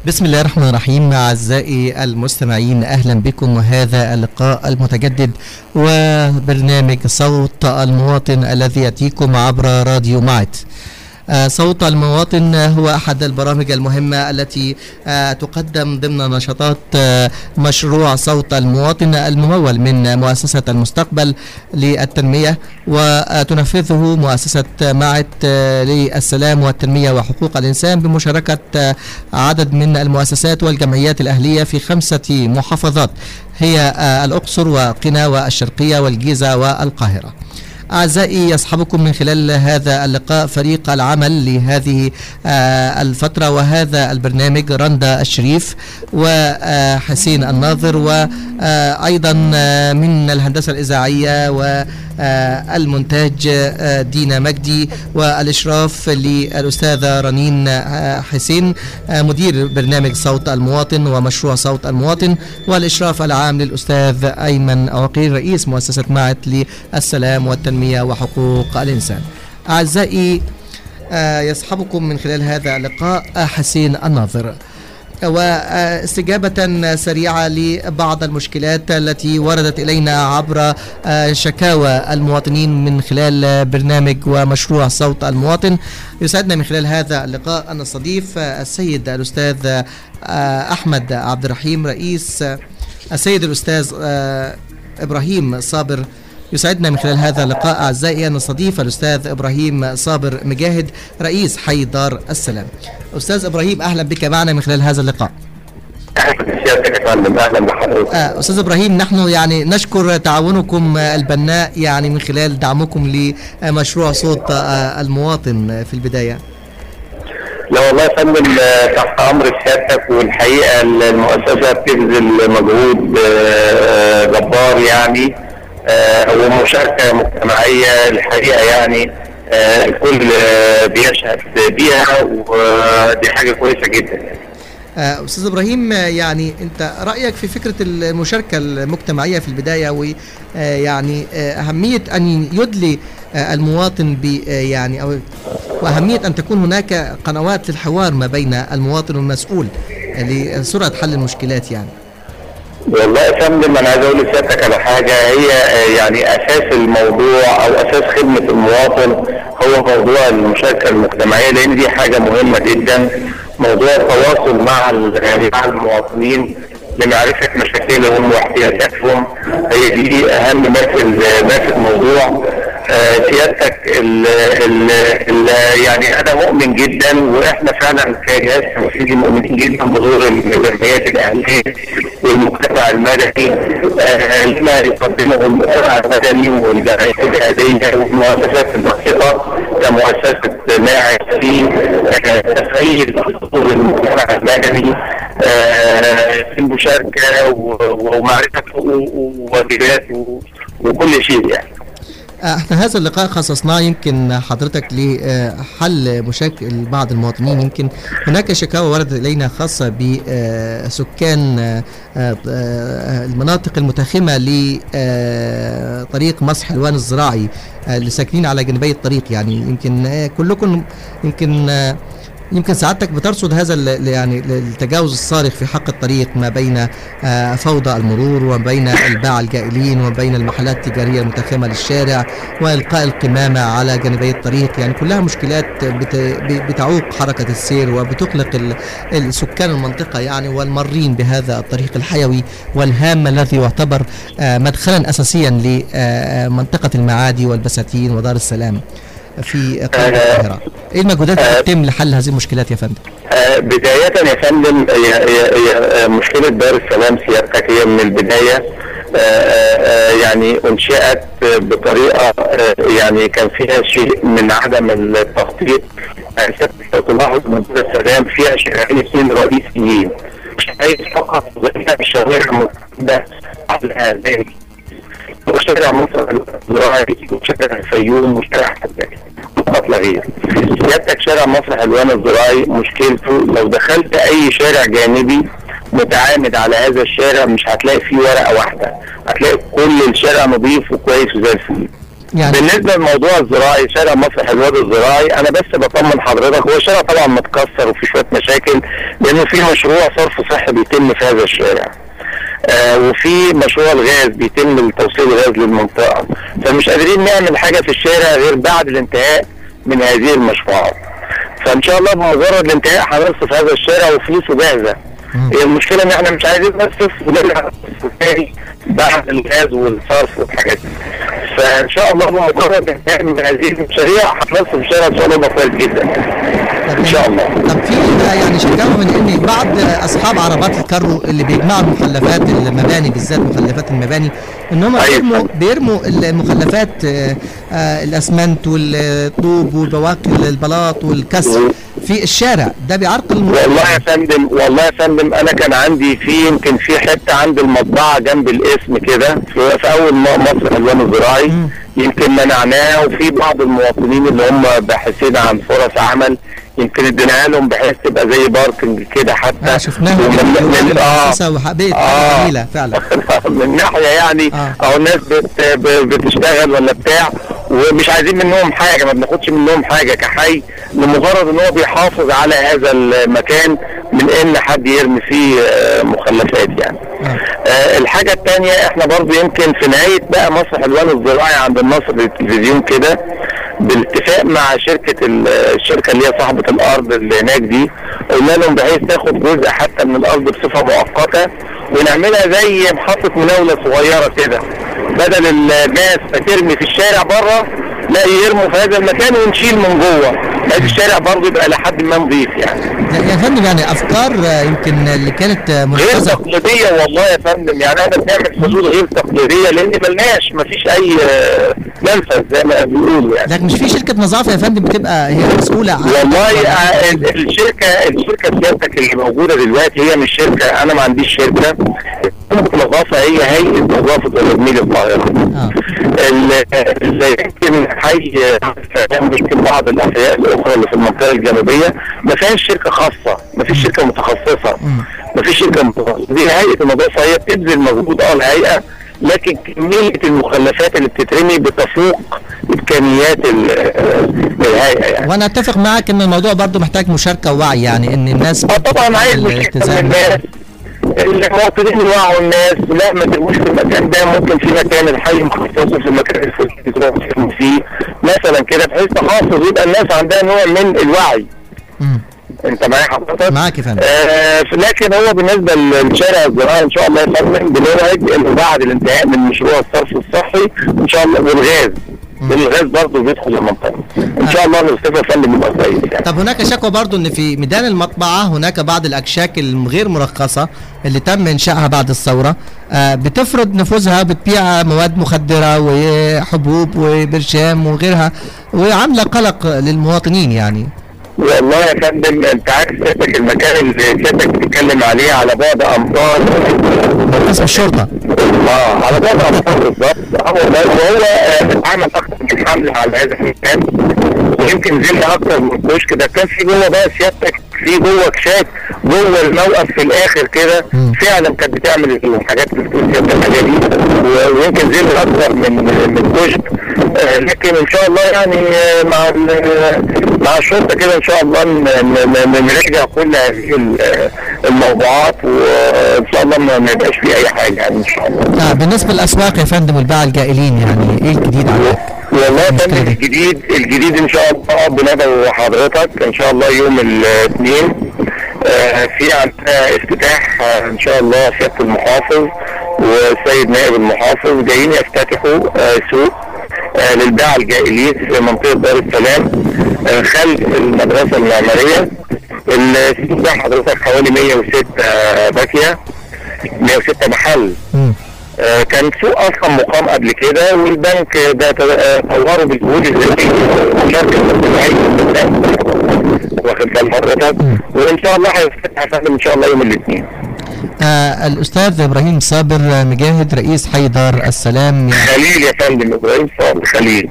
بسم الله الرحمن الرحيم أعزائي المستمعين أهلا بكم وهذا اللقاء المتجدد وبرنامج صوت المواطن الذي يأتيكم عبر راديو معت آه، صوت المواطن هو أحد البرامج المهمة التي آه، تقدم ضمن نشاطات آه، مشروع صوت المواطن الممول من مؤسسة المستقبل للتنمية وتنفذه مؤسسة معت للسلام والتنمية وحقوق الإنسان بمشاركة عدد من المؤسسات والجمعيات الأهلية في خمسة محافظات هي الأقصر وقنا والشرقية والجيزة والقاهرة أعزائي يصحبكم من خلال هذا اللقاء فريق العمل لهذه آه، الفترة وهذا البرنامج رندا الشريف وحسين الناظر وأيضا من الهندسة الإذاعية والمونتاج دينا مجدي والإشراف للأستاذة رنين حسين مدير برنامج صوت المواطن ومشروع صوت المواطن والإشراف العام للأستاذ أيمن عقيل رئيس مؤسسة معت للسلام والتنمية وحقوق الإنسان أعزائي آه، يصحبكم من خلال هذا اللقاء حسين الناظر واستجابة سريعة لبعض المشكلات التي وردت إلينا عبر آه، شكاوى المواطنين من خلال برنامج ومشروع صوت المواطن يسعدنا من خلال هذا اللقاء أن نستضيف السيد الأستاذ آه، أحمد عبد الرحيم رئيس السيد الأستاذ إبراهيم صابر يسعدنا من خلال هذا اللقاء أعزائي أن نستضيف الأستاذ إبراهيم صابر مجاهد رئيس حي دار السلام أستاذ إبراهيم أهلا بك معنا من خلال هذا اللقاء آه استاذ ابراهيم نحن يعني نشكر تعاونكم البناء يعني من خلال دعمكم لمشروع صوت آه المواطن في البدايه لا والله يا فندم تحت امر سيادتك والحقيقه المؤسسه بتبذل مجهود آه، جبار يعني آه، ومشاركه مجتمعيه الحقيقه يعني آه، الكل آه، بيشهد بيها ودي حاجه كويسه جدا يعني. استاذ ابراهيم يعني انت رايك في فكره المشاركه المجتمعيه في البدايه ويعني اهميه ان يدلي المواطن ب يعني او واهميه ان تكون هناك قنوات للحوار ما بين المواطن والمسؤول لسرعه حل المشكلات يعني والله يا فندم انا عايز اقول لسيادتك على حاجه هي يعني اساس الموضوع او اساس خدمه المواطن هو موضوع المشاركه المجتمعيه لان دي حاجه مهمه جدا موضوع التواصل مع يعني مع المواطنين لمعرفه مشاكلهم واحتياجاتهم هي دي اهم ما في ما في الموضوع آه، سيادتك ال ال ال يعني انا مؤمن جدا واحنا فعلا كجهاز تنفيذي مؤمنين جدا بدور الجمعيات الاهليه والمجتمع المدني آه، لما يقدمه المجتمع المدني والجمعيات الاهليه والمؤسسات الناشطه كمؤسسه ناعم في آه، تفعيل دور المجتمع المدني في المشاركه ومعرفه حقوقه وواجباته وكل شيء يعني احنا هذا اللقاء خصصناه يمكن حضرتك لحل مشاكل بعض المواطنين يمكن هناك شكاوى وردت الينا خاصه بسكان المناطق المتخمه لطريق مصح الوان الزراعي اللي ساكنين على جانبي الطريق يعني يمكن كلكم يمكن يمكن سعادتك بترصد هذا يعني التجاوز الصارخ في حق الطريق ما بين آه، فوضى المرور وما بين الباعة الجائلين وما بين المحلات التجارية المتخمة للشارع وإلقاء القمامة على جانبي الطريق يعني كلها مشكلات بتعوق حركة السير وبتقلق السكان المنطقة يعني والمارين بهذا الطريق الحيوي والهام الذي يعتبر آه، مدخلا أساسيا لمنطقة المعادي والبساتين ودار السلام في قلب القاهرة ايه المجهودات اللي تتم لحل هذه المشكلات يا فندم آه، بداية يا فندم هي مشكلة دار السلام سيادتك هي من البداية آه، آه، يعني انشئت بطريقة يعني كان فيها شيء من عدم التخطيط يعني لو تلاحظ من دار السلام فيها شارعين اثنين رئيسيين شارعين فقط غير الشوارع المتعددة على ذلك وشارع مصر الزراعي وشارع الفيوم وشارع حداد فقط لا غير سيادتك شارع مصر حلوان الزراعي مشكلته لو دخلت اي شارع جانبي متعامد على هذا الشارع مش هتلاقي فيه ورقه واحده هتلاقي كل الشارع نظيف وكويس وزي الفل يعني بالنسبه لموضوع الزراعي شارع مسرح الواد الزراعي انا بس بطمن حضرتك هو شارع طبعا متكسر وفي شويه مشاكل لانه في مشروع صرف صحي بيتم في هذا الشارع آه وفي مشروع الغاز بيتم توصيل الغاز للمنطقه فمش قادرين نعمل حاجه في الشارع غير بعد الانتهاء من هذه المشروعات فان شاء الله بمجرد الانتهاء هنرصف هذا الشارع وفلوسه جاهزه مم. هي المشكله ان احنا مش عايزين نصرف ونرجع تاني بعد الغاز والصرف والحاجات دي فان شاء الله بمجرد انتهاء من هذه المشاريع هتنصف الشارع ان شاء الله يبقى كويس جدا ان شاء الله طب في بقى يعني شكاوى من ان بعض اصحاب عربات الكارو اللي بيجمعوا مخلفات المباني بالذات مخلفات المباني ان هم أيوة. بيرموا بيرموا المخلفات آه، آه، الاسمنت والطوب وبواقي البلاط والكسر في الشارع ده بيعرقل الم- والله يا فندم والله يا فندم انا كان عندي في يمكن في حته عند المطبعه جنب الاسم كده في في اول م- مصر الوان الزراعي مم. يمكن منعناه وفي بعض المواطنين اللي هم باحثين عن فرص عمل يمكن اديناها لهم بحيث تبقى زي باركنج كده حتى آه شفناها ومن- من من- اه المؤسسه وحبيت آه. جميله فعلا من ناحيه يعني آه. او الناس بت ب- بتشتغل ولا بتاع ومش عايزين منهم حاجه ما بناخدش منهم حاجه كحي لمجرد ان هو بيحافظ على هذا المكان من ان حد يرمي فيه آه، مخلفات يعني. آه. آه الحاجه الثانيه احنا برضو يمكن في نهايه بقى مسرح الوان الزراعي عند النصر للتلفزيون كده بالاتفاق مع شركه ال- الشركه اللي هي صاحبه الارض اللي هناك دي قلنا لهم بحيث تاخد جزء حتى من الارض بصفه مؤقته ونعملها زي محطه مناوله صغيره كده بدل الناس ما ترمي في الشارع بره لا يرموا في هذا المكان ونشيل من جوه بحيث الشارع برضه يبقى لحد ما نظيف يعني يا يا فندم يعني افكار آه، يمكن اللي كانت آه، غير منفذه تقليديه والله يا فندم يعني احنا بنعمل حلول غير تقليديه لان ملناش مفيش اي آه، منفذ زي ما بيقولوا يعني لكن مش في شركه نظافه يا فندم بتبقى هي مسؤوله عن والله آه، ال- الشركه الشركه سيادتك اللي موجوده دلوقتي هي مش شركه انا ما عنديش شركه النظافه هي هيئه نظافه وتجميل القاهره اه ال- اللي يمكن حي يمكن بعض الاحياء الاخرى اللي في المنطقه الجنوبيه ما فيهاش شركه خاصه ما فيش شركه متخصصه مم. ما فيش شركه متخصصه دي هيئه النظافه هي بتبذل مجهود اه الهيئه لكن كميه المخلفات اللي بتترمي بتفوق امكانيات ال- الهيئه يعني وانا اتفق معك ان الموضوع برضو محتاج مشاركه ووعي يعني ان الناس اه طبعا عايز مشكله من الالتزام الناس المواطنين يوعوا الناس لا ما ترموش في المكان ده ممكن في مكان الحي مخصصه في المكان الفلاني تروح ترمي فيه مثلا كده بحيث تحافظ يبقى الناس عندها نوع من الوعي مم. انت معايا حضرتك؟ معاك يا فندم آه لكن هو بالنسبه للشارع الزراعي ان شاء الله يا فندم بنوعد انه بعد الانتهاء من مشروع الصرف الصحي ان شاء الله والغاز الغاز برضه بيدخل المنطقه ان شاء الله الاستاذ يا فندم يبقى كويس يعني طب هناك شكوى برضو ان في ميدان المطبعه هناك بعض الاكشاك الغير مرخصه اللي تم انشائها بعد الثوره آه بتفرض نفوذها بتبيع مواد مخدره وحبوب وبرشام وغيرها وعامله قلق للمواطنين يعني والله يا فندم انت عارف سيادتك المكان اللي سيادتك بتتكلم عليه على بعد امتار قسم الشرطه اه على بعد امتار بالظبط هو ده وهو آه، اتعمل اكتر من حمله على هذا المكان ويمكن نزلنا اكتر من كشك ده كان في جوه بقى سيادتك في جوه كشاك جوه الموقف في الاخر كده مم. فعلا كانت بتعمل الحاجات اللي بتقول سيادتك الحاجات دي و- ويمكن نزلنا اكتر من من كشك آه، لكن ان شاء الله يعني آه، مع ال- مع الشرطه كده ان شاء الله ن- ن- ن- نراجع كل هذه ال- الموضوعات وان شاء الله ما ما يبقاش في اي حاجه يعني ان شاء الله آه بالنسبه للاسواق يا فندم والباعة الجائلين يعني ايه الجديد عندك؟ والله يا المشكلة فندم دي. الجديد الجديد ان شاء الله بندعو حضرتك ان شاء الله يوم الاثنين آه، في عندنا افتتاح آه، ان شاء الله سياده المحافظ والسيد نائب المحافظ جايين يفتتحوا آه، سوق آه، للباعة الجائلين في منطقة دار السلام آه، خلف المدرسة المعمارية السوق ده حضرتك حوالي 106 باكية 106 محل مم. آه، كان سوق اصلا مقام قبل كده والبنك ده ت- آه، طوره بالجهود الذاتيه مشاركه الجمعيه واخد بال حضرتك وان شاء الله هيفتتح يا فندم ان شاء الله يوم الاثنين آه الاستاذ ابراهيم صابر مجاهد رئيس حي دار السلام يعني خليل يا فندم ابراهيم صابر خليل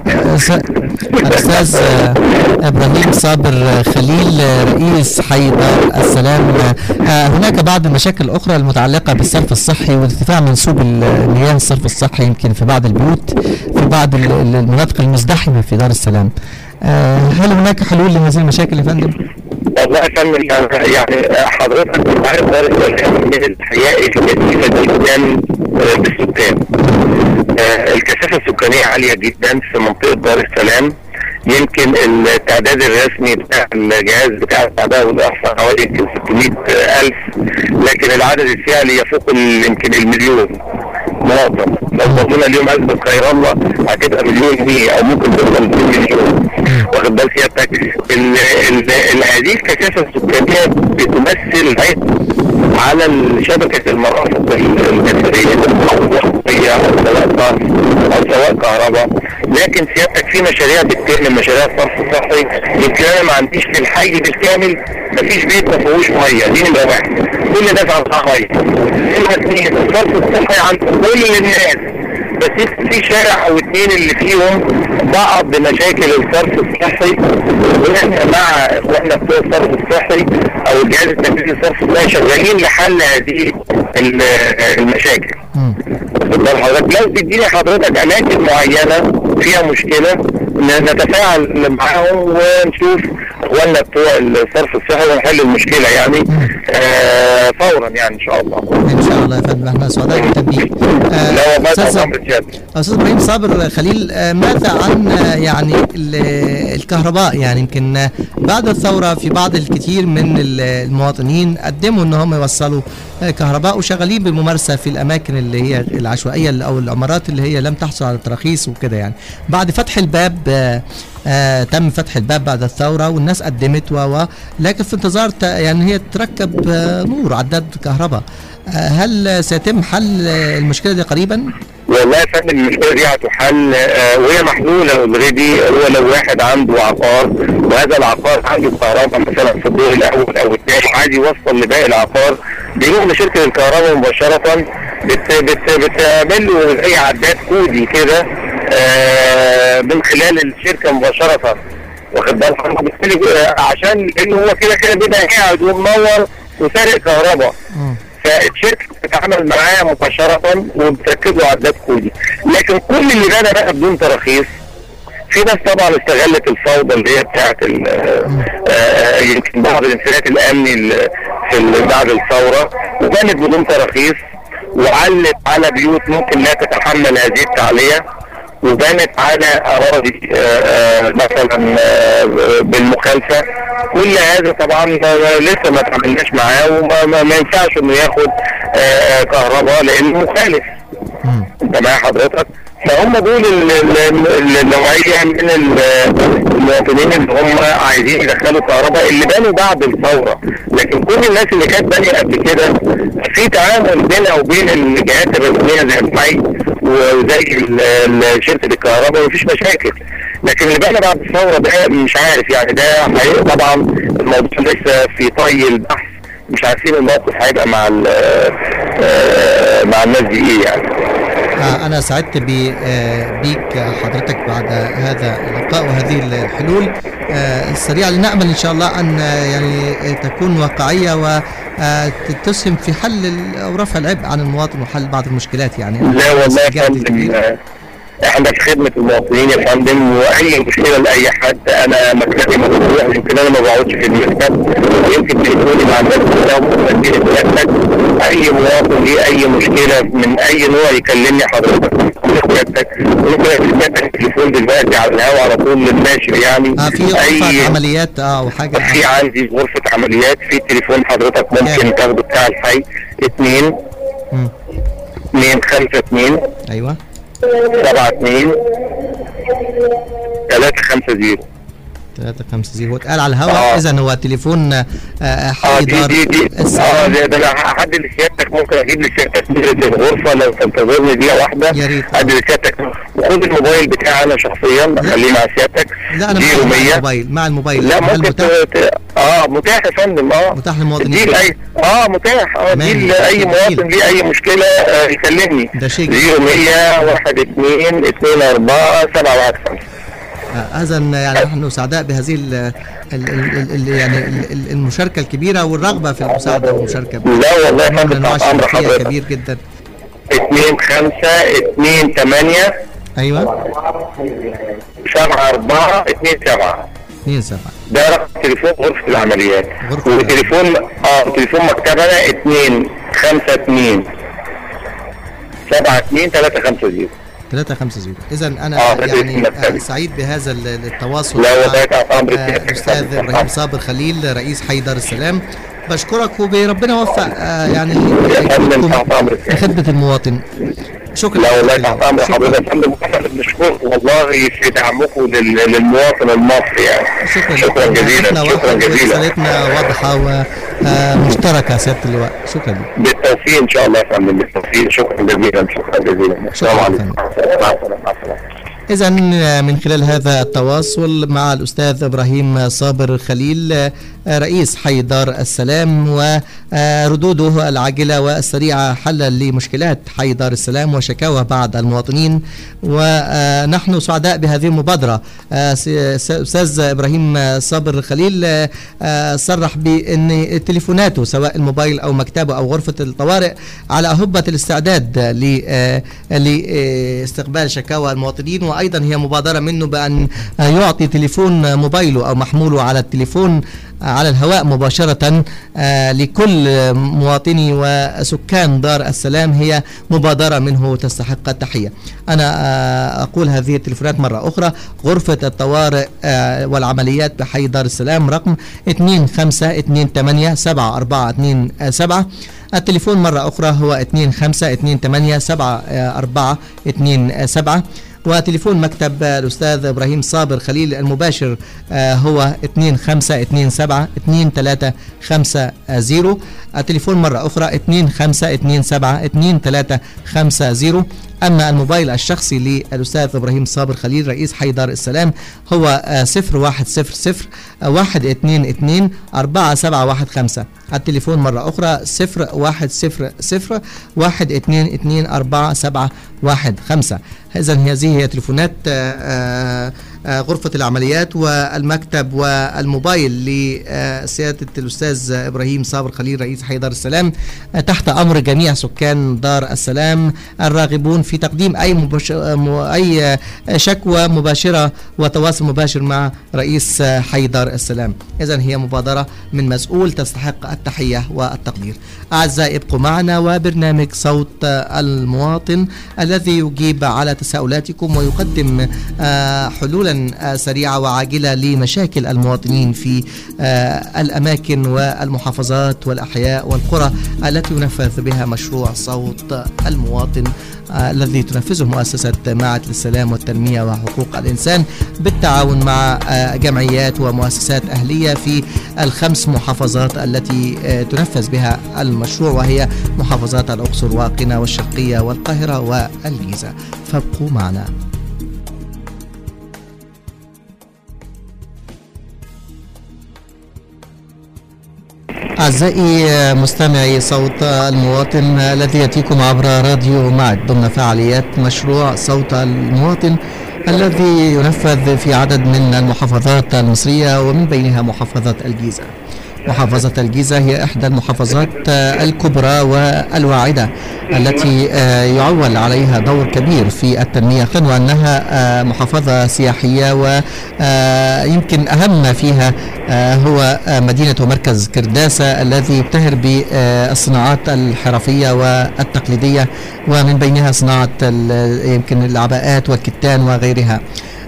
الاستاذ آه ابراهيم صابر خليل آه، رئيس حي دار السلام آه هناك بعض المشاكل الاخرى المتعلقه بالصرف الصحي وارتفاع منسوب المياه الصرف الصحي يمكن في بعض البيوت في بعض ال- ال- المناطق المزدحمه في دار السلام آه هل هناك حلول لهذه المشاكل يا فندم؟ والله يا فندم يعني يعني حضرتك عارف دار السلام من الاحياء الكثيفه جدا آه، بالسكان آه، الكثافه السكانيه عاليه جدا في منطقه دار السلام يمكن التعداد الرسمي بتاع الجهاز بتاع التعداد والاحصاء حوالي يمكن 600 الف لكن العدد الفعلي يفوق ال- يمكن المليون مواطن لو ضمنا اليوم ازمه خير الله هتبقى مليون مية او ممكن توصل 2 مليون واخد بال سيادتك ال- ال- ال- هذه الكثافه السكانيه بتمثل عبء على شبكه المرافق الجسديه الصحيه او سواء صرف او سواء كهرباء لكن سيادتك في مشاريع بتتم مشاريع الصرف الصحي يمكن انا ما عنديش في الحي بالكامل ما فيش بيت ما فيهوش ميه دي نمره واحد كل الناس عندها ميه نمره اثنين الصرف الصحي عند كل الناس بس في شارع او اتنين اللي فيهم بعض بمشاكل الصرف الصحي واحنا مع اخواننا بتوع الصرف الصحي او الجهاز التنفيذي للصرف الصحي شغالين لحل هذه ال- المشاكل. مم. واخد بال حضرتك لو تديني حضرتك اماكن معينه فيها مشكله ن- نتفاعل معاهم ونشوف اخواننا بتوع الصرف الصحي ونحل المشكله يعني آه فورا يعني ان شاء الله. ان شاء الله يا فندم احنا سعداء جدا بيك آه، لا والله أستاذ- طبعا بجد. استاذ ابراهيم صابر خليل آه، ماذا عن آه، يعني ال- الكهرباء يعني يمكن آه، بعد الثوره في بعض الكثير من ال- المواطنين قدموا ان هم يوصلوا آه، كهرباء وشغالين بالممارسه في الاماكن اللي هي العشوائيه او العمارات اللي هي لم تحصل على تراخيص وكده يعني بعد فتح الباب آه، آه تم فتح الباب بعد الثوره والناس قدمت و و لكن في انتظار ت- يعني هي تركب آه، نور عداد كهرباء آه، هل سيتم حل آه، المشكله دي قريبا؟ والله يا فندم المشكله دي هتحل آه، وهي محلوله اوريدي هو لو واحد عنده عقار وهذا العقار عنده كهرباء مثلا في الدور الاول او الثاني عايز يوصل لباقي العقار بيروح لشركه الكهرباء مباشره بت بت بتعمل له زي عداد كودي كده آه، من خلال الشركه مباشره واخد بال حضرتك بالتالي آه، عشان لانه هو كده كده بيبقى قاعد ومنور وسارق كهرباء مم. فالشركه بتتعامل معاه مباشره وبتركب له عداد كودي لكن كل اللي بنى بقى بدون تراخيص في ناس طبعا استغلت الفوضى اللي هي بتاعت ال- آه، آه، يمكن بعض الانفلات الامني ال- في ال- بعد الثوره وبنت بدون تراخيص وعلت على بيوت ممكن لا تتحمل هذه التعليه وبنت على اراضي آه، آه، مثلا آه، بالمخالفه كل هذا طبعا آه، لسه ما تعاملناش معاه وما ما- ما ينفعش انه ياخد آه، آه، كهرباء لانه مخالف مم. انت معايا حضرتك فهم دول ال- ال- ال- النوعيه من ال- المواطنين اللي هم عايزين يدخلوا كهرباء اللي بنوا بعد الثوره لكن كل الناس اللي كانت بانيه قبل كده في تعامل بينها وبين الجهات الرسميه زي الحي وزي ال- ال- شركه الكهرباء مفيش مشاكل لكن اللي بنى بعد الثوره ده مش عارف يعني ده حقيقة طبعا الموضوع لسه في طي البحث مش عارفين الموقف هيبقى مع ال- آه، مع الناس دي ايه يعني آه، أنا سعدت ب- آه، بيك آه، حضرتك بعد هذا اللقاء وهذه الحلول آه، السريعة لنأمل إن شاء الله أن آه، يعني آه، تكون واقعية وتسهم في حل ال- أو رفع العبء عن المواطن وحل بعض المشكلات يعني لا والله يا استجابة فندم الكبير. آه، احنا في خدمة المواطنين يا فندم واي مشكلة لاي حد انا مكتبي مفتوح يمكن انا ما بقعدش في المكتب ويمكن تليفوني مع الناس كلها وممكن اديني سيادتك اي مواطن ليه اي مشكلة من اي نوع يكلمني حضرتك سيادتك ممكن ادي سيادتك التليفون دلوقتي على الهواء على طول للناشر يعني آه في غرفة عمليات اه وحاجة في عندي غرفة عمليات في تليفون حضرتك ممكن كام؟ تاخده بتاع الحي اتنين مم. اتنين خمسة اتنين أيوه سبعة اتنين تلاتة خمسة زيرو 350 هو اتقال على الهواء آه. اذا هو تليفون آه، آه، اه حي دي دار دي دي اه السلام ده ده انا هحدد لسيادتك ممكن اجيب لسيادتك نمرة الغرفة لو تنتظرني دقيقة واحدة يا ريت. ادي لسيادتك وخد الموبايل بتاعي انا شخصيا اخليه مع سيادتك لا انا زيرو مع 100 الموبايل مع الموبايل لا هل ممكن متاح؟ ت... ت... اه متاح يا فندم اه متاح للمواطنين. دي لاي اه متاح اه تمام. دي لاي جميل. مواطن ليه اي مشكله آه يكلمني ده شيء جميل. 0100 1 2 2 4 7 1 5 اذا يعني نحن سعداء بهذه ال ال ال ال يعني ال- ال- المشاركه الكبيره والرغبه في المساعده والمشاركه لا والله يا نوع من فندم انواع تحت امر الشفافيه حضرتك كبير جدا 2 5 2 8 ايوه 7 4 2 7 2 7 ده رقم تليفون غرفه العمليات غرفة وتليفون اه تليفون مكتبنا 2 5 2 7 2 3 5 0 350 اذا انا آه، ده يعني اسم مكتبي. آه، سعيد بهذا ال- التواصل لا، مع والله تحت أمر آه، سيادتك. الاستاذ ابراهيم صابر خليل رئيس حي دار السلام بشكرك وربنا يوفق آه، يعني يا فندم يكون تحت امر في خدمه المواطن شكرا لا والله جزيلا. تحت امر شكراً. حضرتك يا فندم احنا بنشكركم والله في دعمكم لل- للمواطن المصري يعني شكرا شكرا جزيلا احنا شكرا واحد جزيلا رسالتنا واضحه ومشتركه سياده اللواء شكرا لك بالتوفيق ان شاء الله يا فندم بالتوفيق شكرا جزيلا شكرا جزيلا السلام عليكم فندم. مع السلامه مع السلامه مع السلامه إذا من خلال هذا التواصل مع الأستاذ إبراهيم صابر خليل آه، رئيس حي دار السلام وردوده العاجلة والسريعة حلا لمشكلات حي دار السلام وشكاوى بعض المواطنين ونحن سعداء بهذه المبادرة آه، س- س- أستاذ إبراهيم صابر خليل آه، آه، صرح بأن تليفوناته سواء الموبايل أو مكتبه أو غرفة الطوارئ على أهبة الاستعداد ل- آه، لاستقبال شكاوى المواطنين وايضا هي مبادره منه بان يعطي تليفون موبايله او محموله على التليفون على الهواء مباشره آه، لكل مواطني وسكان دار السلام هي مبادره منه تستحق التحيه. انا آه، اقول هذه التليفونات مره اخرى غرفه الطوارئ آه، والعمليات بحي دار السلام رقم 2528 7427 التليفون مرة أخرى هو 25287427 وتليفون مكتب الأستاذ إبراهيم صابر خليل المباشر آه، هو 2527-2350 التليفون مرة أخرى 2527-2350 أما الموبايل الشخصي للأستاذ إبراهيم صابر خليل رئيس حي دار السلام هو آه، 0100 122 4715 التليفون مرة أخرى 0100 122 4715 إذا هذه هي تليفونات آه، آه، آه، غرفة العمليات والمكتب والموبايل لسيادة الأستاذ إبراهيم صابر خليل رئيس حي دار السلام آه، تحت أمر جميع سكان دار السلام الراغبون في تقديم أي مباش... م- أي آه، شكوى مباشرة وتواصل مباشر مع رئيس آه، حي دار السلام إذا هي مبادرة من مسؤول تستحق التحية والتقدير أعزائي ابقوا معنا وبرنامج صوت آه، المواطن الذي يجيب على تساؤلاتكم ويقدم آه، حلولا آه، سريعة وعاجلة لمشاكل المواطنين في آه، الأماكن والمحافظات والأحياء والقرى التي ينفذ بها مشروع صوت المواطن آه، الذي تنفذه مؤسسة معهد للسلام والتنمية وحقوق الإنسان بالتعاون مع آه، جمعيات ومؤسسات أهلية في الخمس محافظات التي آه، تنفذ بها المشروع وهي محافظات الأقصر وقنا والشرقية والقاهرة والجيزة فابقوا معنا أعزائي مستمعي صوت المواطن الذي يأتيكم عبر راديو معد ضمن فعاليات مشروع صوت المواطن الذي ينفذ في عدد من المحافظات المصرية ومن بينها محافظة الجيزة محافظة الجيزة هي إحدى المحافظات آه، الكبرى والواعدة التي آه، يعول عليها دور كبير في التنمية وأنها آه، محافظة سياحية ويمكن أهم ما فيها آه، هو آه، مدينة ومركز كرداسة الذي يبتهر بالصناعات الحرفية والتقليدية ومن بينها صناعة ال- يمكن العباءات والكتان وغيرها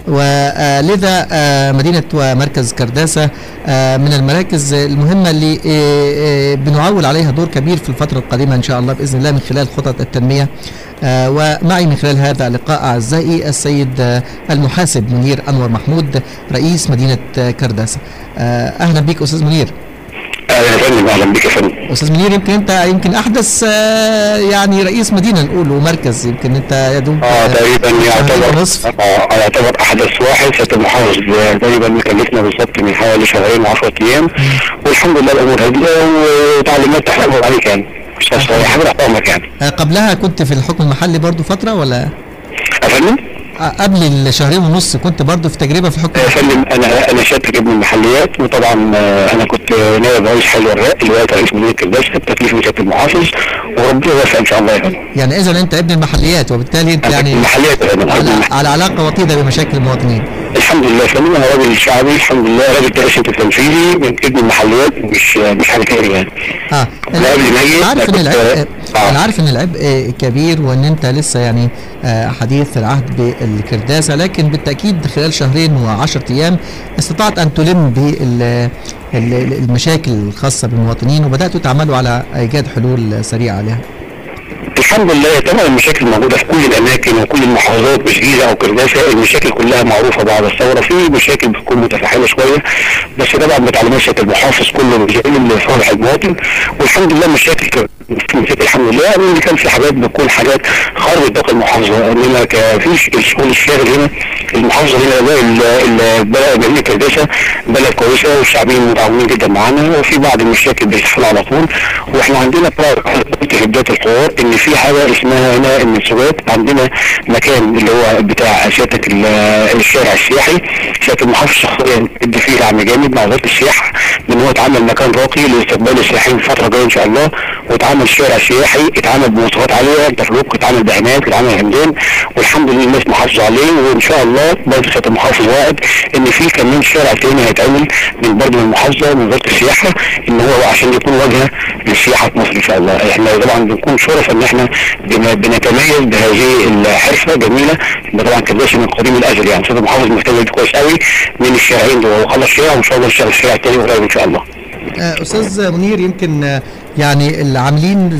ولذا آه، مدينة ومركز كرداسة آه، من المراكز المهمة اللي آه، آه، بنعول عليها دور كبير في الفترة القادمة إن شاء الله بإذن الله من خلال خطط التنمية آه، ومعي من خلال هذا اللقاء أعزائي السيد آه، المحاسب منير أنور محمود رئيس مدينة آه، كرداسة آه، أهلا بك أستاذ منير اهلا يا فندم اهلا بك يا فندم استاذ منير يمكن انت يمكن احدث آه، يعني رئيس مدينه نقول ومركز يمكن انت يا دوب اه تقريبا شهرين يعتبر ونصف اه يعتبر احدث واحد سياده المحافظ تقريبا مكلفنا بالظبط من حوالي شهرين و10 ايام والحمد لله الامور هاديه وتعليمات تحرم عليك يعني مش حاجه احترمك يعني آه، قبلها كنت في الحكم المحلي برضو فتره ولا يا فندم آه، قبل الشهرين ونص كنت برضو في تجربه في الحكم يا المحلي فندم انا انا شركه ابن المحليات وطبعا آه، انا كنت نائب رئيس حي الوراق دلوقتي رئيس مدينه كرداسه بتكليف من سياده المحافظ وربنا يوفق ان شاء الله يا فندم يعني اذا انت ابن المحليات وبالتالي انت أنا يعني المحليات يا فندم على, الحمد على علاقه وطيده بمشاكل المواطنين الحمد لله يا فندم انا راجل شعبي الحمد لله راجل تأسيس التنفيذي من ابن المحليات مش مش حاجه تاني يعني اه لا، قبل ما أجي، انا عارف أنا ان كنت- العبء آه. انا عارف ان العبء كبير وان انت لسه يعني آه، حديث العهد بالكرداسه لكن بالتاكيد خلال شهرين و10 ايام استطعت ان تلم بالمشاكل الخاصه بالمواطنين وبداتوا تعملوا على ايجاد حلول سريعه عليها. الحمد لله طبعا المشاكل موجوده في كل الاماكن وكل المحافظات مش جيزه او كرداسه المشاكل كلها معروفه بعد الثوره في مشاكل بتكون متفاحله شويه بس طبعا بتعليمات سياده المحافظ كله بيجعل لصالح المواطن والحمد لله مشاكل ك- في مشاكل الحمد لله يعني اللي كان في حاجات بتكون حاجات خارج نطاق المحافظه انما كفيش الشغل الشاغل هنا المحافظه هنا لا، ال- ال- البلد مدينه كرداسه بلد كويسه والشعبيين متعاونين جدا معانا وفي بعض المشاكل بتحصل على طول واحنا عندنا طبعا قلت في بدايه الحوار ان في حاجه اسمها هنا المنسوبات عندنا مكان اللي هو بتاع سياده ال- الشارع السياحي سياده المحافظ شخصيا ادى فيه دعم جامد مع وزاره السياحه بان هو اتعمل مكان راقي لاستقبال السياحين الفتره الجايه ان شاء الله واتعمل شارع سياحي اتعمل بمواصفات عاليه تفرق اتعمل بعنايات اتعمل همدان والحمد لله الناس محافظه عليه وان شاء الله برضه سياده المحافظ واعد ان في كمان شارع تاني هيتعمل من برضه من المحافظه من وزاره السياحه ان هو عشان يكون واجهه للسياحه في مصر ان شاء الله احنا طبعا بنكون شرف ان احنا بن- بنتميز بهذه الحرفه جميله إن طبعا كداش من قديم الازل يعني سياده المحافظ مهتم بيه كويس قوي من الشارعين دول وخلص شارع وان شاء الله يشتغل الشارع التاني قريب ان شاء الله آه، استاذ منير يمكن آه، يعني العاملين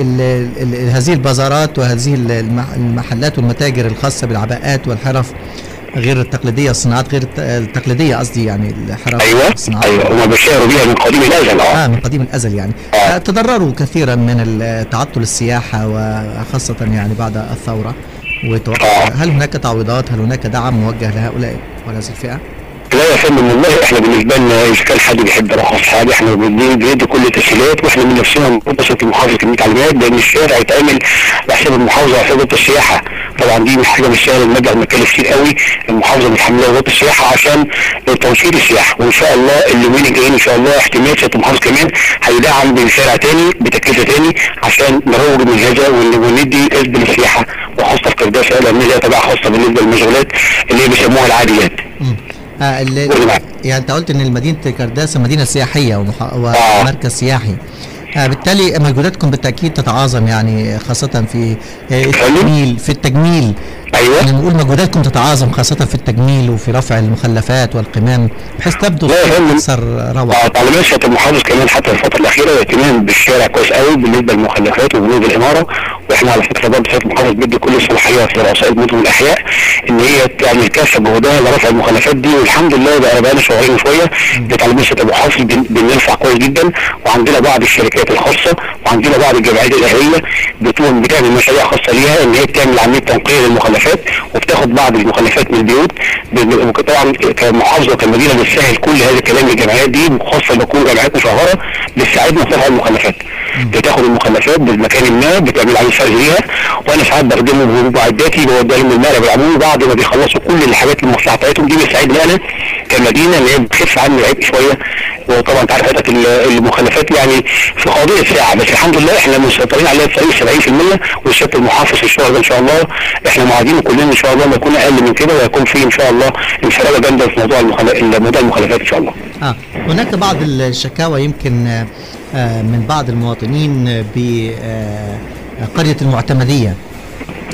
بهذه البازارات وهذه المح- المحلات والمتاجر الخاصه بالعباءات والحرف غير التقليديه الصناعات غير الت- التقليديه قصدي يعني الحرف ايوه والصناعات ايوه هم بيشتغلوا بيها من قديم الازل اه اه من قديم الازل يعني آه. آه. تضرروا كثيرا من ال- تعطل السياحه وخاصه يعني بعد الثوره وتوقع آه. هل هناك تعويضات هل هناك دعم موجه لهؤلاء وهذه الفئه؟ لا يا فندم والله احنا بالنسبه لنا اذا كان حد بيحب يرخص حاجه احنا بندي بيدي كل التسهيلات واحنا من نفسنا بنبسط المحافظه كميه تعليمات لان الشارع يتعمل بحساب المحافظه وحساب وزاره السياحه طبعا دي مش حاجه مش سهله المبلغ مكلف كتير قوي المحافظه متحمله وزاره السياحه عشان تنشيط السياحه وان شاء الله اليومين الجايين ان شاء الله احتمال سياده المحافظ كمان هيدعم بشارع تاني بتكلفه تاني عشان نروج من هذا ون- وندي كسب للسياحه وخاصه في كرداسه لان هي تبع خاصه بالنسبه للمشغولات اللي هي بيسموها العاديات مم. آه ال- قول معاك. يعني انت قلت ان مدينه كرداسه مدينه سياحيه ومح... آه. ومركز سياحي آه بالتالي مجهوداتكم بالتاكيد تتعاظم يعني خاصه في آه التجميل في التجميل ايوه يعني نقول مجهوداتكم تتعاظم خاصه في التجميل وفي رفع المخلفات والقمام بحيث تبدو لا يا الصورة فندم. اكثر روعه اه تعليمات سياده المحافظ كمان حتى الفتره الاخيره الاهتمام بالشارع كويس قوي بالنسبه للمخلفات وبنود العماره واحنا على فكره برضه سياده المحافظ بيدي كل الصلاحيات لرؤساء المدن والاحياء ان هي تعمل كافه جهودها لرفع المخلفات دي والحمد لله بقى بقى لنا شهرين وشويه بتعليمات سياده المحافظ بن- بنرفع كويس جدا وعندنا بعض الشركات الخاصه وعندنا بعض الجمعيات الاهليه بتقوم بتعمل مشاريع خاصه ليها ان هي بتعمل عمليه تنقيه للمخلفات وبتاخد بعض المخلفات من البيوت ب- طبعا كمحافظه وكمدينه بنسهل كل هذا الكلام للجمعيات دي خاصه بتكون جمعيات مشهره بتساعدنا في رفع المخلفات بتاخد المخلفات بالمكان ما بتعمل عليه فرز ليها وانا ساعات بخدمهم بمعداتي بوديها لهم المقلب العمومي بعد ما بيخلصوا كل الحاجات المصلحه بتاعتهم دي بتساعدني انا كمدينه ان هي بتخف عني العبء شويه وطبعا انت عارف حضرتك ال- المخلفات يعني في قضيه ساعه بس الحمد لله احنا مسيطرين عليها بفريق 70% والشكل المحافظ في الشهر ده ان شاء الله احنا موعدين كلنا ان شاء الله ما يكون اقل من كده ويكون في ان شاء الله انفراده جامده في موضوع المخل... موضوع المخلفات ان شاء الله. آه. هناك بعض الشكاوى يمكن آه، آه، من بعض المواطنين بقرية المعتمدية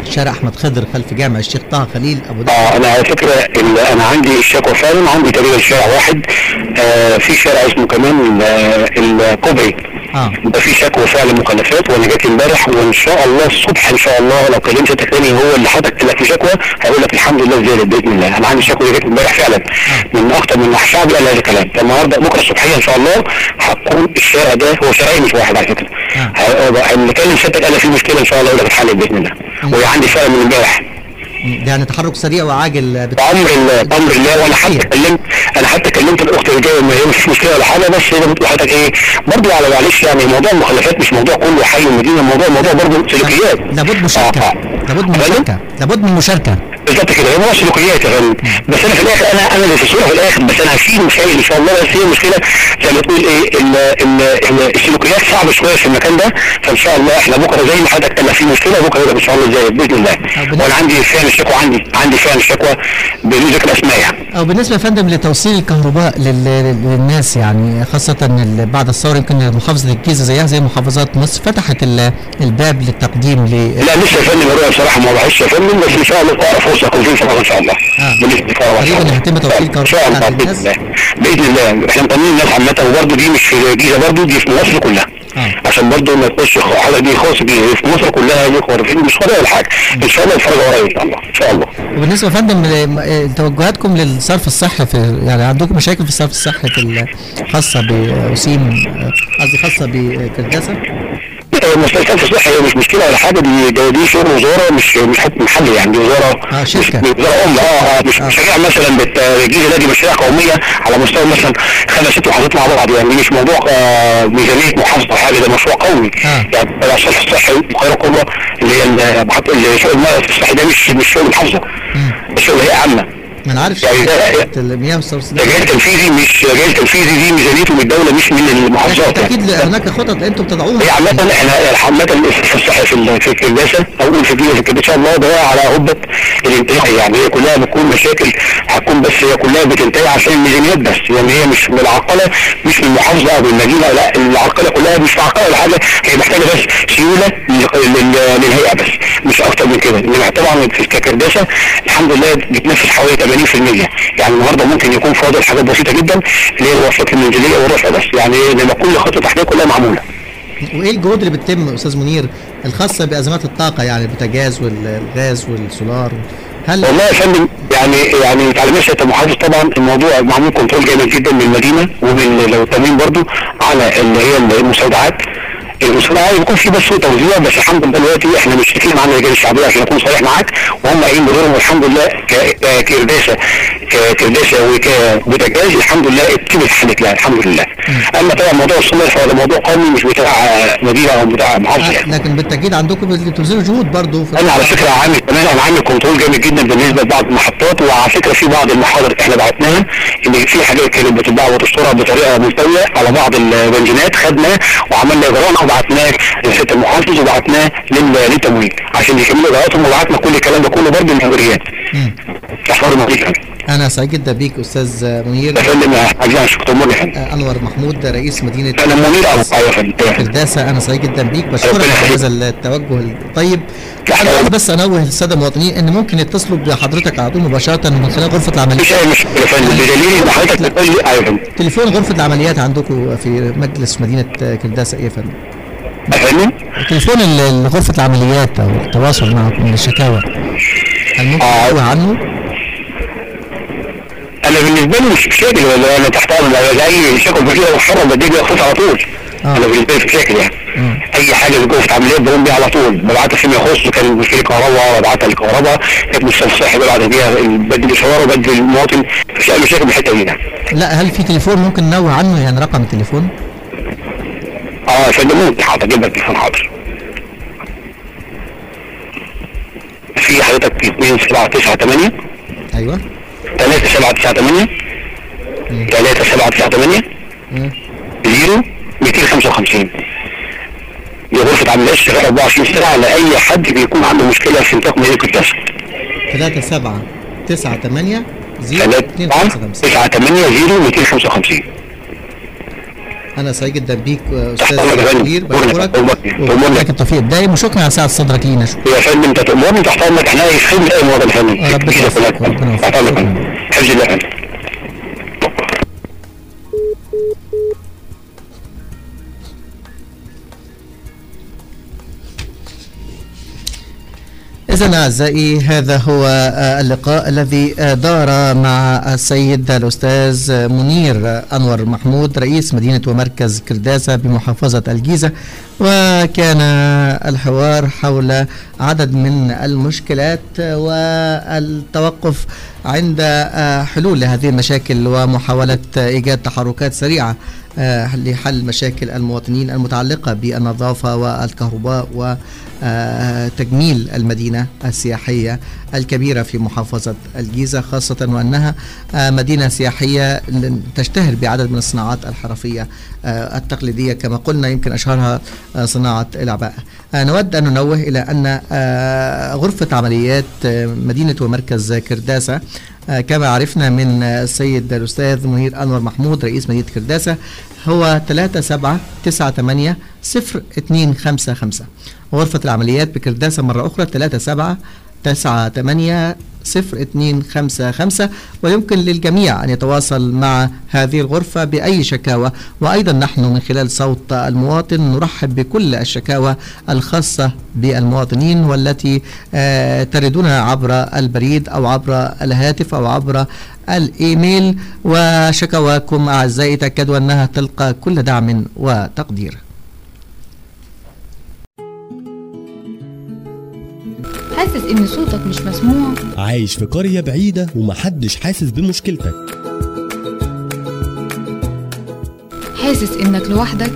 شارع احمد خضر خلف جامع الشيخ طه خليل ابو ظبي اه انا على فكره ال- انا عندي الشكوى فعلا عندي تقريبا شارع واحد آه في شارع اسمه كمان ال- الكوبري اه ده في شكوى فعلا مخلفات وانا جيت امبارح وان شاء الله الصبح ان شاء الله لو كلمت حضرتك تاني هو اللي حضرتك لك في شكوى هيقول لك الحمد لله زادت باذن الله انا عندي شكوى جت امبارح فعلا من اكتر من شعبي قال هذا الكلام النهارده بكره الصبحيه ان شاء الله هتكون الشارع ده هو شارعين مش واحد على فكره آه. هيبقى- اللي كلم حضرتك قال في مشكله ان شاء الله يقول لك اتحل باذن الله وهي عندي فعلا من امبارح ده يعني تحرك سريع وعاجل بت- بامر الله بامر الله وانا حتى كلمت انا حتى كلمت الاخت اللي جايه ما هي مش مشكله ولا حاجه بس هي بتقول لحضرتك ايه برضه على معلش يعني موضوع المخلفات مش موضوع كله حي ومدينه موضوع موضوع برضه سلوكيات لابد مشاركه آه. لابد من أفندم؟ مشاركه لابد من مشاركه بالظبط كده هي موضوع سلوكيات يا فندم بس انا في الاخر انا انا اللي في الصوره في الاخر بس انا هشيل مش شايل ان شاء الله بس هي المشكله زي ما تقول ايه ال ال ال السلوكيات صعبه شويه في المكان ده فان شاء الله احنا بكره زي ما حضرتك قال في مشكله بكره يبقى ان شاء الله زي باذن الله بالنسبة- وانا عندي فعلا الشكوى عندي عندي فعلا الشكوى بدون ذكر اسماء يعني او بالنسبه يا فندم لتوصيل الكهرباء لل- للناس يعني خاصه ال- بعد الثوره يمكن محافظه الجيزه زيها زي محافظات مصر فتحت ال- الباب للتقديم ل لا لسه يا فندم الرؤيا بصراحه ما وضحتش يا فندم بس ان شاء الله اقرا فرصه يكون في فرصه ان شاء الله آه. بالنسبه للكهرباء إن شاء قريباً الله. هيتم توصيل ان شاء الله كهرباء باذن للناس. الله باذن الله احنا مطمنين الناس عامه وبرده دي مش في الجيزه برده دي في مصر كلها آه. عشان برده ما تخش حاجه دي خاص بيه في مصر كلها دي خرافين مش قضيه ولا حاجه ان شاء الله الفرج قريب ان شاء الله ان شاء الله وبالنسبه يا فندم ل- م- توجهاتكم للصرف الصحي في يعني عندكم مشاكل في الصرف الصحي في ال- خاصه بوسيم قصدي خاصه بكرداسه المستشفيات الصحي هي مش مشكله ولا حاجه دي دي, دي شغل وزاره مش مش حكم محلي يعني دي وزاره آه، شركة. مش وزاره ام اه اه مش آه. مشاريع مثلا بت- الجيزه ده دي مشاريع قوميه على مستوى مثلا خمس ست محافظات مع بعض يعني مش موضوع آه، ميزانيه محافظه أو حاجه ده مشروع قومي آه. يعني الصرف الصحي القاهره الكبرى اللي هي ال- محط- اللي شغل الميه الصحي ده مش مش شغل محافظه ده شغل هيئه عامه ما انا عارف يعني ده- شركة المياه والصرف ده جهاز تنفيذي مش جهاز تنفيذي دي ميزانيته من الدوله مش من المحافظات يعني. اكيد هناك خطط انتم بتضعوها هي عامة احنا عامة في الصحة في ال- في الكرداسة او في الجيزة في الكرداسة ان شاء الله ده على هبة الانتهاء يعني هي كلها بتكون مشاكل هتكون بس هي كلها بتنتهي عشان الميزانيات بس يعني هي مش من العقلة مش من المحافظة او من المدينة لا العقلة كلها مش عقلة ولا حاجة هي محتاجة بس سيولة لل- لل- للهيئة بس مش اكتر من كده انما طبعا في الكرداسة الحمد لله بتنفذ حوالي 80% يعني النهارده ممكن يكون فاضل حاجات بسيطة جدا اللي هي الوصفات المنزلية والرفع بس يعني لما كل خطوة تحتيه كلها معمولة وايه الجهود اللي بتتم استاذ منير الخاصه بازمات الطاقه يعني البوتاجاز والغاز والسولار هل والله يا فندم يعني يعني تعليمات سياده المحافظ طبعا الموضوع معمول كنترول جامد جدا من المدينه ومن لو التموين برضو على اللي هي المستودعات المستودعات بيكون في بس سوء توزيع بس الحمد لله دلوقتي احنا مشرفين معانا الرجال الشعبيه عشان اكون صريح معاك وهم قايمين بدورهم والحمد لله ك- ككرداسه ككرداسه وكبوتاجاز الحمد لله التيم اتحلت يعني الحمد لله اما طبعا موضوع السولار فهو ده موضوع قومي مش بتاع مدينه او بتاع محافظه يعني لكن بالتاكيد عندكم بتبذلوا جهود برضه في انا على فكره عامل كمان انا عامل كنترول جامد جدا بالنسبه لبعض المحطات وعلى فكره في بعض المحاضر احنا بعتناها ان في حاجات كانت بتتباع وتشترى بطريقه ملتويه على بعض البنزينات خدناه وعملنا اجراء وبعتناه لسياده المحافظ وبعتناه لل- للتموين عشان يكملوا اجراءاتهم وبعتنا كل الكلام ده كله برضه للمديريات مم. احوال المديريه انا سعيد جدا بيك استاذ منير يا فندم عايزين شكرا مر يا فندم آه، انور محمود رئيس مدينه انا منير ابو يا فندم كرداسه انا سعيد جدا بيك بشكرك ربنا على يخليك. هذا التوجه الطيب انا عايز بس انوه للساده المواطنين ان ممكن يتصلوا بحضرتك على طول مباشره من خلال غرفه العمليات مش اي مشكله يا فندم بدليل ان حضرتك بتقول لي ايوه يا فندم تليفون غرفه العمليات عندكم في مجلس مدينه كرداسه ايه يا فندم يا فندم تليفون ال- غرفه العمليات او التواصل معكم للشكاوى هل ممكن آه. تنوه عنه؟ انا بالنسبه لي مش مشاكل ولا انا تحت امر انا اي شكوى كده محرم بدي لي اخص على طول آه. انا بالنسبه لي مش مشاكل يعني مم. اي حاجه بتكون في عمليات بقوم بيها على طول ببعتها فيما يخص كان مشكله كهرباء ببعتها للكهرباء كانت مستشفى صحي ببعت بيها بدي الاشاره وبدي المواطن مش اي مشاكل بالحته دي يعني لا هل في تليفون ممكن ننوه عنه يعني رقم التليفون؟ اه يا فندم ممكن حاضر اجيب لك تليفون حاضر في حضرتك 2 7 9 8 ايوه 3 7 9 8 مم. 3 7 9 8 مم. 0 255 دي غرفة عمليات شغالة 24 ساعة لأي حد بيكون عنده مشكلة في انتاج مدينة الكتاسة 3 7 9 8 0 2 3 5 5 9 8 0 255 انا سعيد جدا بيك استاذ أمرك يا فندم. كبير بشكرك أمرك. أمرك. لك التوفيق الدائم وشكرا على سعه صدرك لينا شكرا يا فندم انت تأمرني تحت امرك احنا في خدمه اي مواطن فندم ربنا كده يوفقك، كلها. ربنا يوفقك. تحت امرك فندم. حفظ الله فندم. إذا أعزائي هذا هو آه، اللقاء الذي آه، دار مع السيد الأستاذ آه، منير آه، أنور محمود رئيس مدينة ومركز كرداسة بمحافظة الجيزة وكان الحوار حول عدد من المشكلات آه، والتوقف عند آه، حلول هذه المشاكل ومحاولة آه، إيجاد تحركات سريعة آه، لحل مشاكل المواطنين المتعلقة بالنظافة والكهرباء وتجميل المدينة السياحية الكبيرة في محافظة الجيزة خاصة وأنها آه، مدينة سياحية ل- تشتهر بعدد من الصناعات الحرفية آه، التقليدية كما قلنا يمكن أشهرها آه، صناعة العباءة آه، نود أن ننوه إلى أن آه، غرفة عمليات آه، مدينة ومركز كرداسة آه، كما عرفنا من آه، السيد الأستاذ منير أنور محمود رئيس مدينة كرداسة هو 3798 0255 غرفة العمليات بكرداسة مرة أخرى 37 تسعة ثمانية صفر اتنين خمسة خمسة ويمكن للجميع أن يتواصل مع هذه الغرفة بأي شكاوى وأيضا نحن من خلال صوت المواطن نرحب بكل الشكاوى الخاصة بالمواطنين والتي آه، تردنا عبر البريد أو عبر الهاتف أو عبر الإيميل وشكواكم أعزائي تأكدوا أنها تلقى كل دعم وتقدير حاسس ان صوتك مش مسموع عايش في قرية بعيدة ومحدش حاسس بمشكلتك حاسس انك لوحدك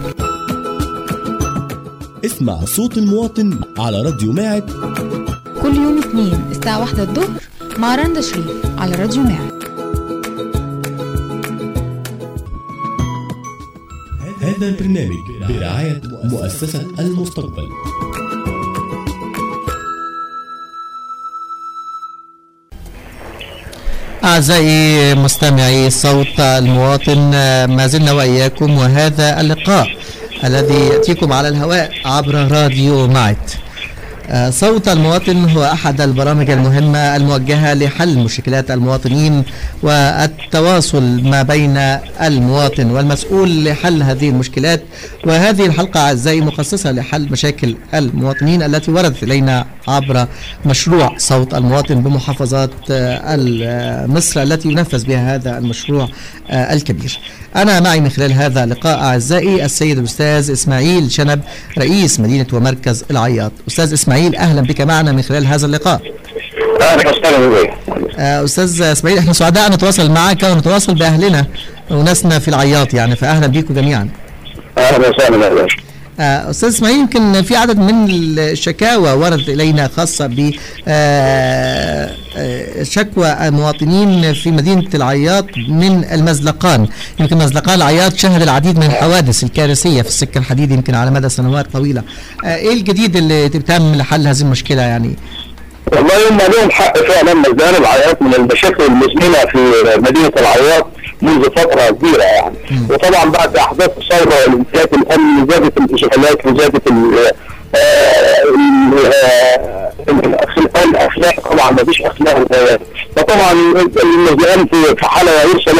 اسمع صوت المواطن على راديو ماعد كل يوم اثنين الساعة واحدة الظهر مع رندا شريف على راديو معد هذا البرنامج برعاية مؤسسة المستقبل أعزائي مستمعي صوت المواطن آه، ما زلنا وإياكم وهذا اللقاء الذي يأتيكم على الهواء عبر راديو معت آه، صوت المواطن هو أحد البرامج المهمة الموجهة لحل مشكلات المواطنين والتواصل ما بين المواطن والمسؤول لحل هذه المشكلات وهذه الحلقة أعزائي مخصصة لحل مشاكل المواطنين التي وردت إلينا عبر مشروع صوت المواطن بمحافظات آه، ال- آه، مصر التي ينفذ بها هذا المشروع آه، الكبير أنا معي من خلال هذا اللقاء أعزائي السيد الأستاذ إسماعيل شنب رئيس مدينة ومركز العياط أستاذ إسماعيل أهلا بك معنا من خلال هذا اللقاء اهلا وسهلا بك آه، أستاذ إسماعيل إحنا سعداء أن نتواصل معك ونتواصل بأهلنا وناسنا في العياط يعني فأهلا بكم جميعا اهلا وسهلا يا باشا آه، استاذ اسماعيل يمكن في عدد من الشكاوى وردت الينا خاصه ب آه، آه، شكوى المواطنين في مدينه العياط من المزلقان يمكن مزلقان العياط شهد العديد من الحوادث الكارثيه في السكه الحديد يمكن على مدى سنوات طويله آه، ايه الجديد اللي تم لحل هذه المشكله يعني والله هم لهم حق فعلا ميدان العياط من المشاكل المزمنه في مدينه العياط منذ فتره كبيره يعني وطبعا بعد احداث الثوره والانتهاك الامني زادت الاشغالات وزادت ال- آه، ال- آه، الأخلاق- الاخلاق طبعا ما فيش اخلاق وغيرها. فطبعا الميدان في في حاله يرسل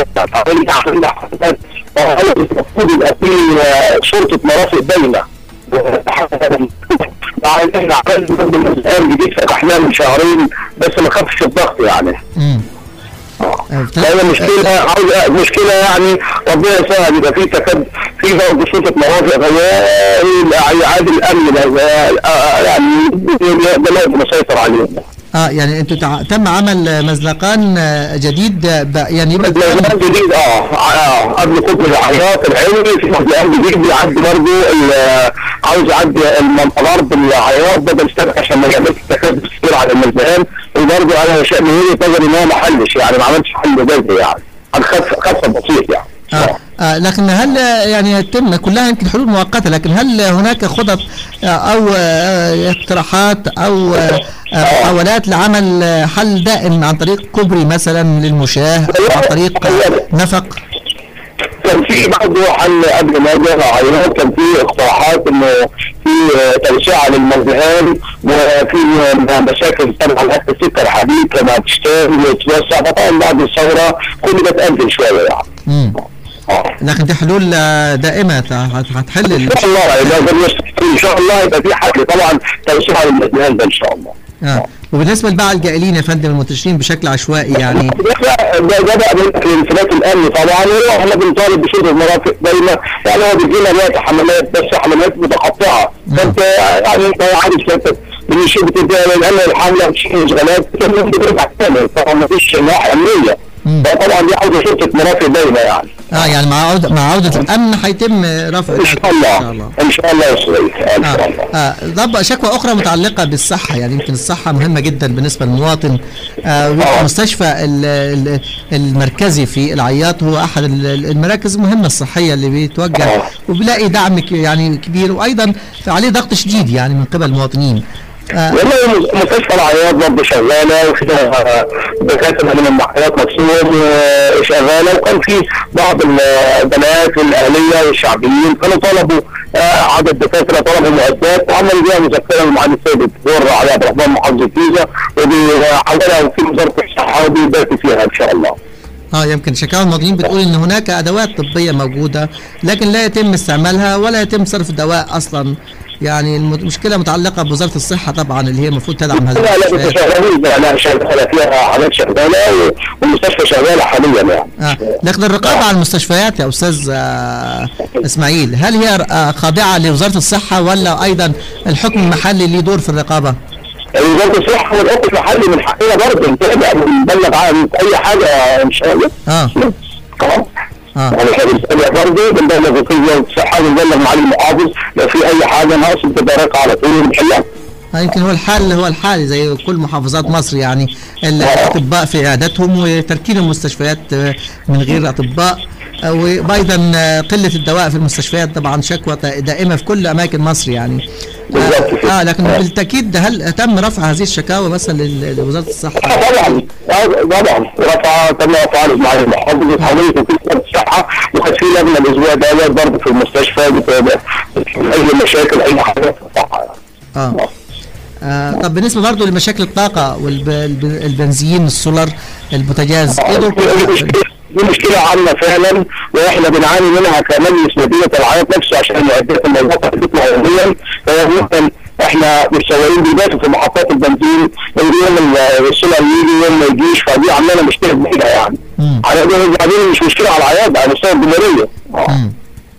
المفروض يبقى في آه، شرطه مرافق باينه مع ان احنا عملنا برضه الان جديد فتحناه من شهرين بس ما خفش الضغط يعني امم فهي مشكله عاوز مشكله يعني ربنا يسهل يبقى في تكد في برضه شرطه مرافق غير اعاده الامن ده- آه، يعني ده لازم نسيطر عليه اه يعني انتوا تع... تم عمل مزلقان آه، جديد آه، ب... يعني يبقى مزلقان جديد اه اه قبل كتب العياط العلمي في مزلقان جديد بيعدي برضه ال- عاوز يعدي المنطقه غرب العياط ده بيستنى عشان ما يعملش تكدس كتير على المزلقان وبرضه انا شايف من وجهه نظري ان هو ما حلش يعني ما عملش حل جذري يعني عن خف خف بسيط يعني آه. آه لكن هل آه، يعني يتم كلها يمكن حلول مؤقته لكن هل هناك خطط آه، او آه، اقتراحات او آه، آه، محاولات لعمل آه، حل دائم عن طريق كوبري مثلا للمشاة او عن طريق آه، نفق كان كان في برضه حل قبل ما اجي عينات كان في اقتراحات انه في آه، توسعه للمزهان وفي آه، مشاكل طبعا حتى السكر الحديد لما تشتغل وتوسع فطبعا بعد الثوره كل ده اتاجل شويه يعني. مم. اه لكن دي حلول آه، دائمه هت- هتحل ال- ان شاء الله إذا ان شاء الله يبقى في حل طبعا توسعه للمزهان ده ان شاء الله. آه. وبالنسبه لباع الجائلين يا فندم المنتشرين بشكل عشوائي يعني ده ده بقى من الانفلات الامن طبعا واحنا بنطالب بشرطه المرافق دايما يعني هو بيجي لنا دلوقتي حملات بس حملات متقطعه فانت يعني انت عارف انت من شرطه الامن الحمله بتشيل اشغالات كان بترجع تاني طبعا ما فيش نواحي امنيه مم. فطبعا دي عاوزه شرطه مرافق دايما يعني اه يعني مع عودة مع عودة الأمن هيتم رفع ان شاء إن شاء الله الله ان شاء الله يا استاذ ان شاء الله آه. آه. طب شكوى أخرى متعلقة بالصحة يعني يمكن الصحة مهمة جدا بالنسبة للمواطن آه آه. المستشفى ال- ال- المركزي في العياط هو أحد ال- ال- المراكز المهمة الصحية اللي بيتوجه آه. وبيلاقي دعم ك- يعني كبير وأيضا عليه ضغط شديد يعني من قبل المواطنين آه. والله مستشفى العياط برضه شغاله وفيها دكاتره من المحلات نفسهم آه، شغاله وكان في بعض البنات الاهليه والشعبيين كانوا طلبوا آه، عدد دكاتره طلبوا معدات وعملوا بيها مذكره لمعالي السيد الدكتور علي عبد الرحمن محافظ الجيزه وبيحولها في وزاره الصحه وبيباتوا فيها ان شاء الله. اه يمكن شكاوى المواطنين بتقول ان هناك ادوات طبيه موجوده لكن لا يتم استعمالها ولا يتم صرف دواء اصلا يعني الم- المشكله متعلقه بوزاره الصحه طبعا اللي هي المفروض تدعم هذا لا لا المستشفيات. بتشغلين لا لا شغاله فيها حالات شغاله والمستشفى شغاله حاليا يعني. آه. لكن الرقابه على المستشفيات يا استاذ آه اسماعيل هل هي آه خاضعه لوزاره الصحه ولا ايضا الحكم المحلي ليه دور في الرقابه؟ وزاره الصحه والحكم المحلي من حقنا برضه نتابع ونبلغ عن اي حاجه ان شاء الله. اه خلاص اه يعني احنا بنتابع برضه بنبلغ في وزاره الصحه ونبلغ معالي المحافظ لو في اي حاجه ناقص بتبقى راقعه على طول ونحلها. آه، يمكن هو الحال هو الحال زي كل محافظات مصر يعني الاطباء في اعدادهم وتركين المستشفيات آه، من غير اطباء آه، وايضا آه، قله الدواء في المستشفيات طبعا شكوى دائمه في كل اماكن مصر يعني بالظبط كده. اه لكن بالتاكيد هل تم رفع هذه الشكاوى مثلا لل- لوزاره الصحه؟ آه طبعا آه طبعا رفع تم رفع معالي المحافظ وتحولت في وزاره الصحه وكانت في لجنه الاسبوع ده برضه في المستشفى بتابع اي مشاكل اي حاجه في الصحه يعني. اه آه طب بالنسبه برضه لمشاكل الطاقه والبنزين السولار البوتاجاز ايه دور دي مشكلة- دي مشكلة عامة فعلا واحنا بنعاني منها كمجلس مدينة العياط نفسه عشان المعدات الموظفة بتطلع يوميا فممكن احنا مستويين بيباتوا في محطات البنزين يوم ال- السولار يجي يوم ما يجيش فدي عاملة لنا مشكلة كبيرة يعني. مم. على ده بعدين مش مشكلة على العياط على مستوى الجمهورية. آه. مم.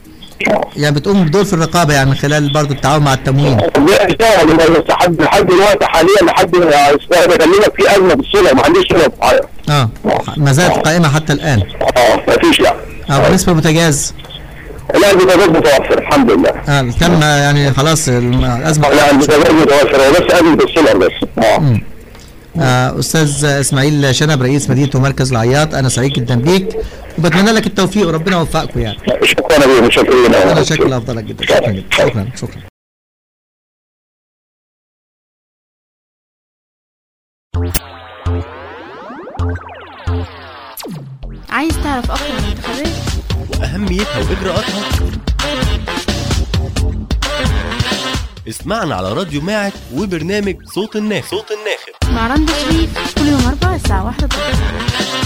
يعني بتقوم بدور في الرقابه يعني من خلال برضه التعاون مع التموين ده اشتغل بس لحد لحد دلوقتي حاليا لحد ما بكلمك في ازمه في السولار ما عنديش سولار في العياط. اه ما زالت قائمه حتى الان اه ما فيش يعني. اه بالنسبه للبوتاجاز لا البوتاجاز متوفر الحمد لله. اه تم يعني خلاص الم- الازمه لا البوتاجاز متوفر هو بس ازمه السولار بس. اه مم. آه استاذ اسماعيل شنب رئيس مدينه ومركز العياط انا سعيد جدا بيك وبتمنى لك التوفيق وربنا يوفقكم يعني شكرا بيه متشكرين انا شاكر لافضلك جدا شكرا جدا شكرا شكرا عايز تعرف اكتر عن الانتخابات وأهميتها وإجراءاتها اسمعنا على راديو ماعت وبرنامج صوت الناخب صوت الناخب مع رندا شريف كل يوم اربعة الساعة واحدة الظهر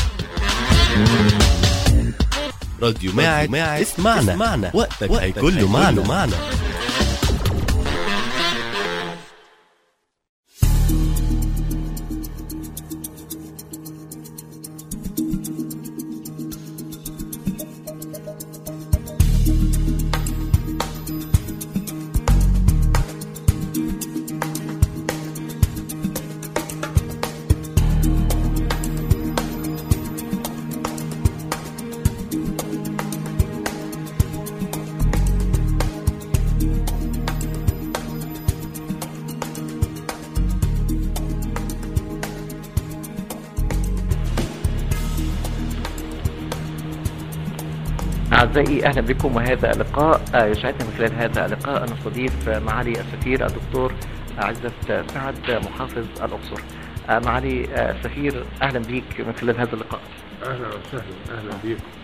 راديو ماعت اسمعنا اسمعنا وقتك هيكون له معنى معنى أعزائي أهلا بكم وهذا لقاء آه، يسعدنا من خلال هذا اللقاء أن نستضيف آه، معالي السفير الدكتور عزت سعد آه، محافظ الأقصر آه، معالي آه، السفير أهلا بك من خلال هذا اللقاء اهلا وسهلا اهلا بيكم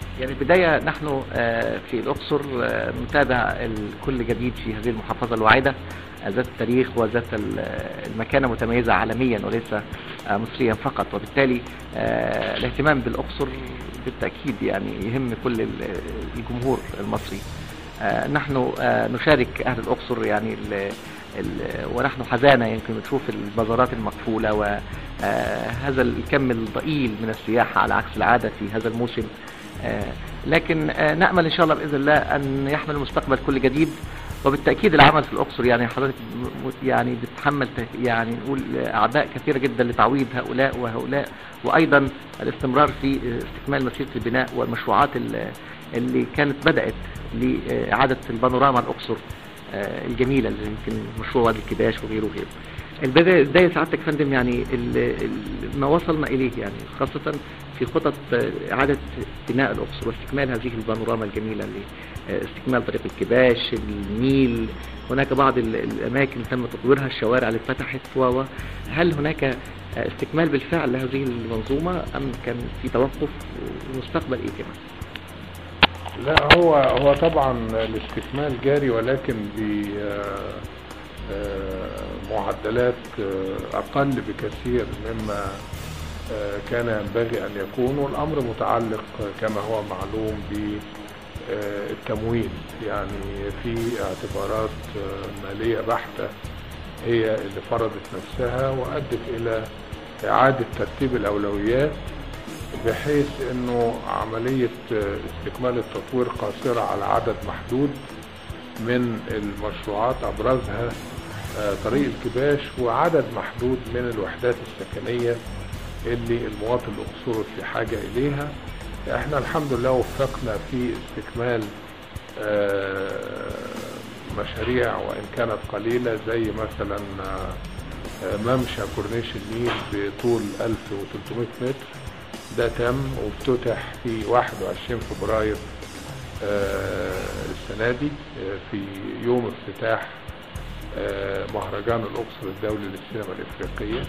يعني بداية نحن آه، في الأقصر آه، نتابع ال- كل جديد في هذه المحافظة الواعدة آه، ذات التاريخ وذات ال- آه، المكانة متميزة عالميا وليس آه، مصريا فقط وبالتالي آه، الاهتمام بالأقصر بالتأكيد يعني يهم كل ال- الجمهور المصري آه، نحن آه، نشارك أهل الأقصر يعني ال- ال- ونحن حزانة يمكن نشوف البازارات المقفولة وهذا الكم الضئيل من السياحة على عكس العادة في هذا الموسم آه، لكن آه، نأمل إن شاء الله بإذن الله أن يحمل المستقبل كل جديد وبالتأكيد العمل في الأقصر يعني حضرتك م- يعني بتتحمل ت- يعني نقول أعباء كثيرة جدا لتعويض هؤلاء وهؤلاء وأيضا الاستمرار في استكمال مسيرة البناء والمشروعات ال- اللي كانت بدأت لإعادة البانوراما الأقصر آه، الجميلة اللي يمكن مشروع وادي الكباش وغيره وغيره البداية بداية سعادتك يا فندم يعني ال- ال- ما وصلنا إليه يعني خاصة في خطط آه، إعادة بناء الأقصر واستكمال هذه البانوراما الجميلة اللي آه، استكمال طريق الكباش النيل هناك بعض ال- الأماكن تم تطويرها الشوارع اللي اتفتحت و هل هناك آه، استكمال بالفعل لهذه المنظومة أم كان في توقف ومستقبل إيه كمان؟ لا هو هو طبعا الاستكمال جاري ولكن بمعدلات اقل بكثير مما آه، كان ينبغي ان يكون والامر متعلق كما هو معلوم بالتمويل يعني في اعتبارات آه، ماليه بحته هي اللي فرضت نفسها وادت الى اعاده ترتيب الاولويات بحيث انه عملية آه، استكمال التطوير قاصرة على عدد محدود من المشروعات ابرزها آه، طريق الكباش وعدد محدود من الوحدات السكنية اللي المواطن الاقصري في حاجة اليها احنا الحمد لله وفقنا في استكمال آه، مشاريع وان كانت قليلة زي مثلا آه، آه، ممشى كورنيش النيل بطول 1300 متر ده تم وافتتح في 21 فبراير آه، السنة دي آه، في يوم افتتاح آه، مهرجان الأقصر الدولي للسينما الإفريقية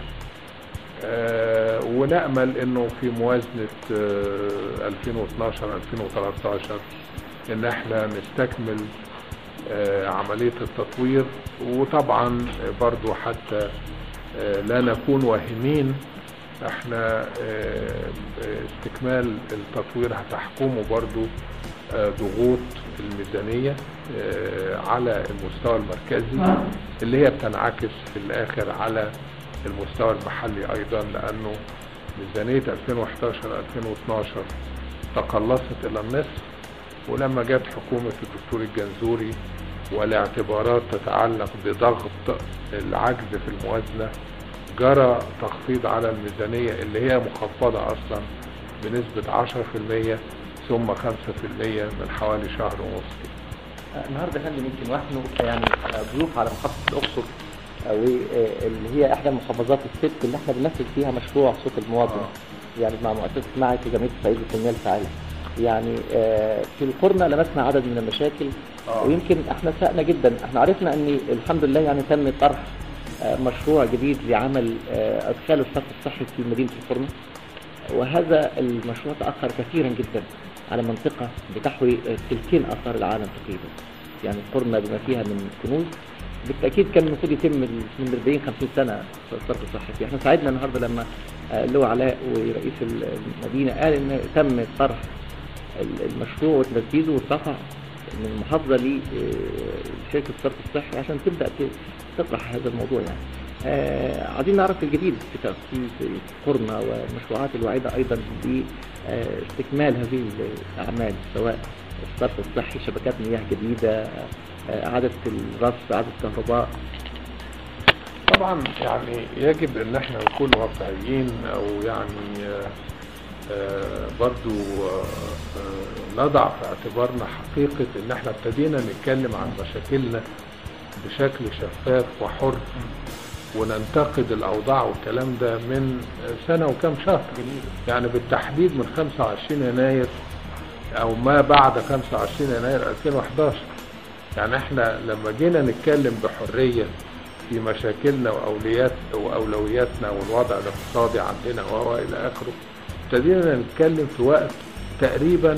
آه، ونأمل انه في موازنة آه، 2012 2013 ان احنا نستكمل آه، عملية التطوير وطبعا برضو حتى آه، لا نكون واهمين احنا آه، استكمال التطوير هتحكمه برضو آه، ضغوط الميزانية آه، على المستوى المركزي اللي هي بتنعكس في الاخر على المستوى المحلي ايضا لانه ميزانية 2011 2012 تقلصت الى النصف ولما جت حكومة الدكتور الجنزوري والاعتبارات تتعلق بضغط العجز في الموازنة جرى تخفيض على الميزانية اللي هي مخفضة أصلا بنسبة 10% ثم 5% من حوالي شهر ونص كده. النهارده يا فندم يمكن نحن يعني ضيوف على محافظه الاقصر آه، واللي هي احدى المحافظات الست اللي احنا بننفذ فيها مشروع صوت المواطن يعني مع مؤسسه معهد في جمعيه الصعيد للتنميه الفاعله يعني آه، في القرنة لمسنا عدد من المشاكل ويمكن احنا سأنا جدا احنا عرفنا ان الحمد لله يعني تم طرح آه، مشروع جديد لعمل آه، ادخال الصرف الصحي في مدينه القرنة وهذا المشروع تأخر كثيرا جدا على منطقة بتحوي آه، تلتين آثار العالم تقريبا يعني القرنة بما فيها من كنوز بالتأكيد كان المفروض يتم ال- من 40 50 سنة الصرف الصحي فيه احنا سعدنا النهارده لما آه، اللواء علاء ورئيس المدينة قال ان تم طرح ال- المشروع وتنفيذه واترفع من المحافظة لشركة الصرف الصحي عشان تبدأ ت- تطرح هذا الموضوع يعني آه عايزين نعرف الجديد في تأسيس القرنة والمشروعات الواعدة أيضا باستكمال هذه الأعمال سواء الصرف الصحي شبكات مياه جديدة آه إعادة الرصف إعادة الكهرباء طبعا يعني يجب ان احنا نكون واقعيين او يعني آه، آه، برضو آه، آه، نضع في اعتبارنا حقيقة ان احنا ابتدينا نتكلم عن مشاكلنا بشكل شفاف وحر وننتقد الاوضاع والكلام ده من سنة وكم شهر يعني بالتحديد من 25 يناير او ما بعد 25 يناير 2011 يعني احنا لما جينا نتكلم بحرية في مشاكلنا واولويات واولوياتنا والوضع الاقتصادي عندنا و الى اخره ابتدينا نتكلم في وقت تقريبا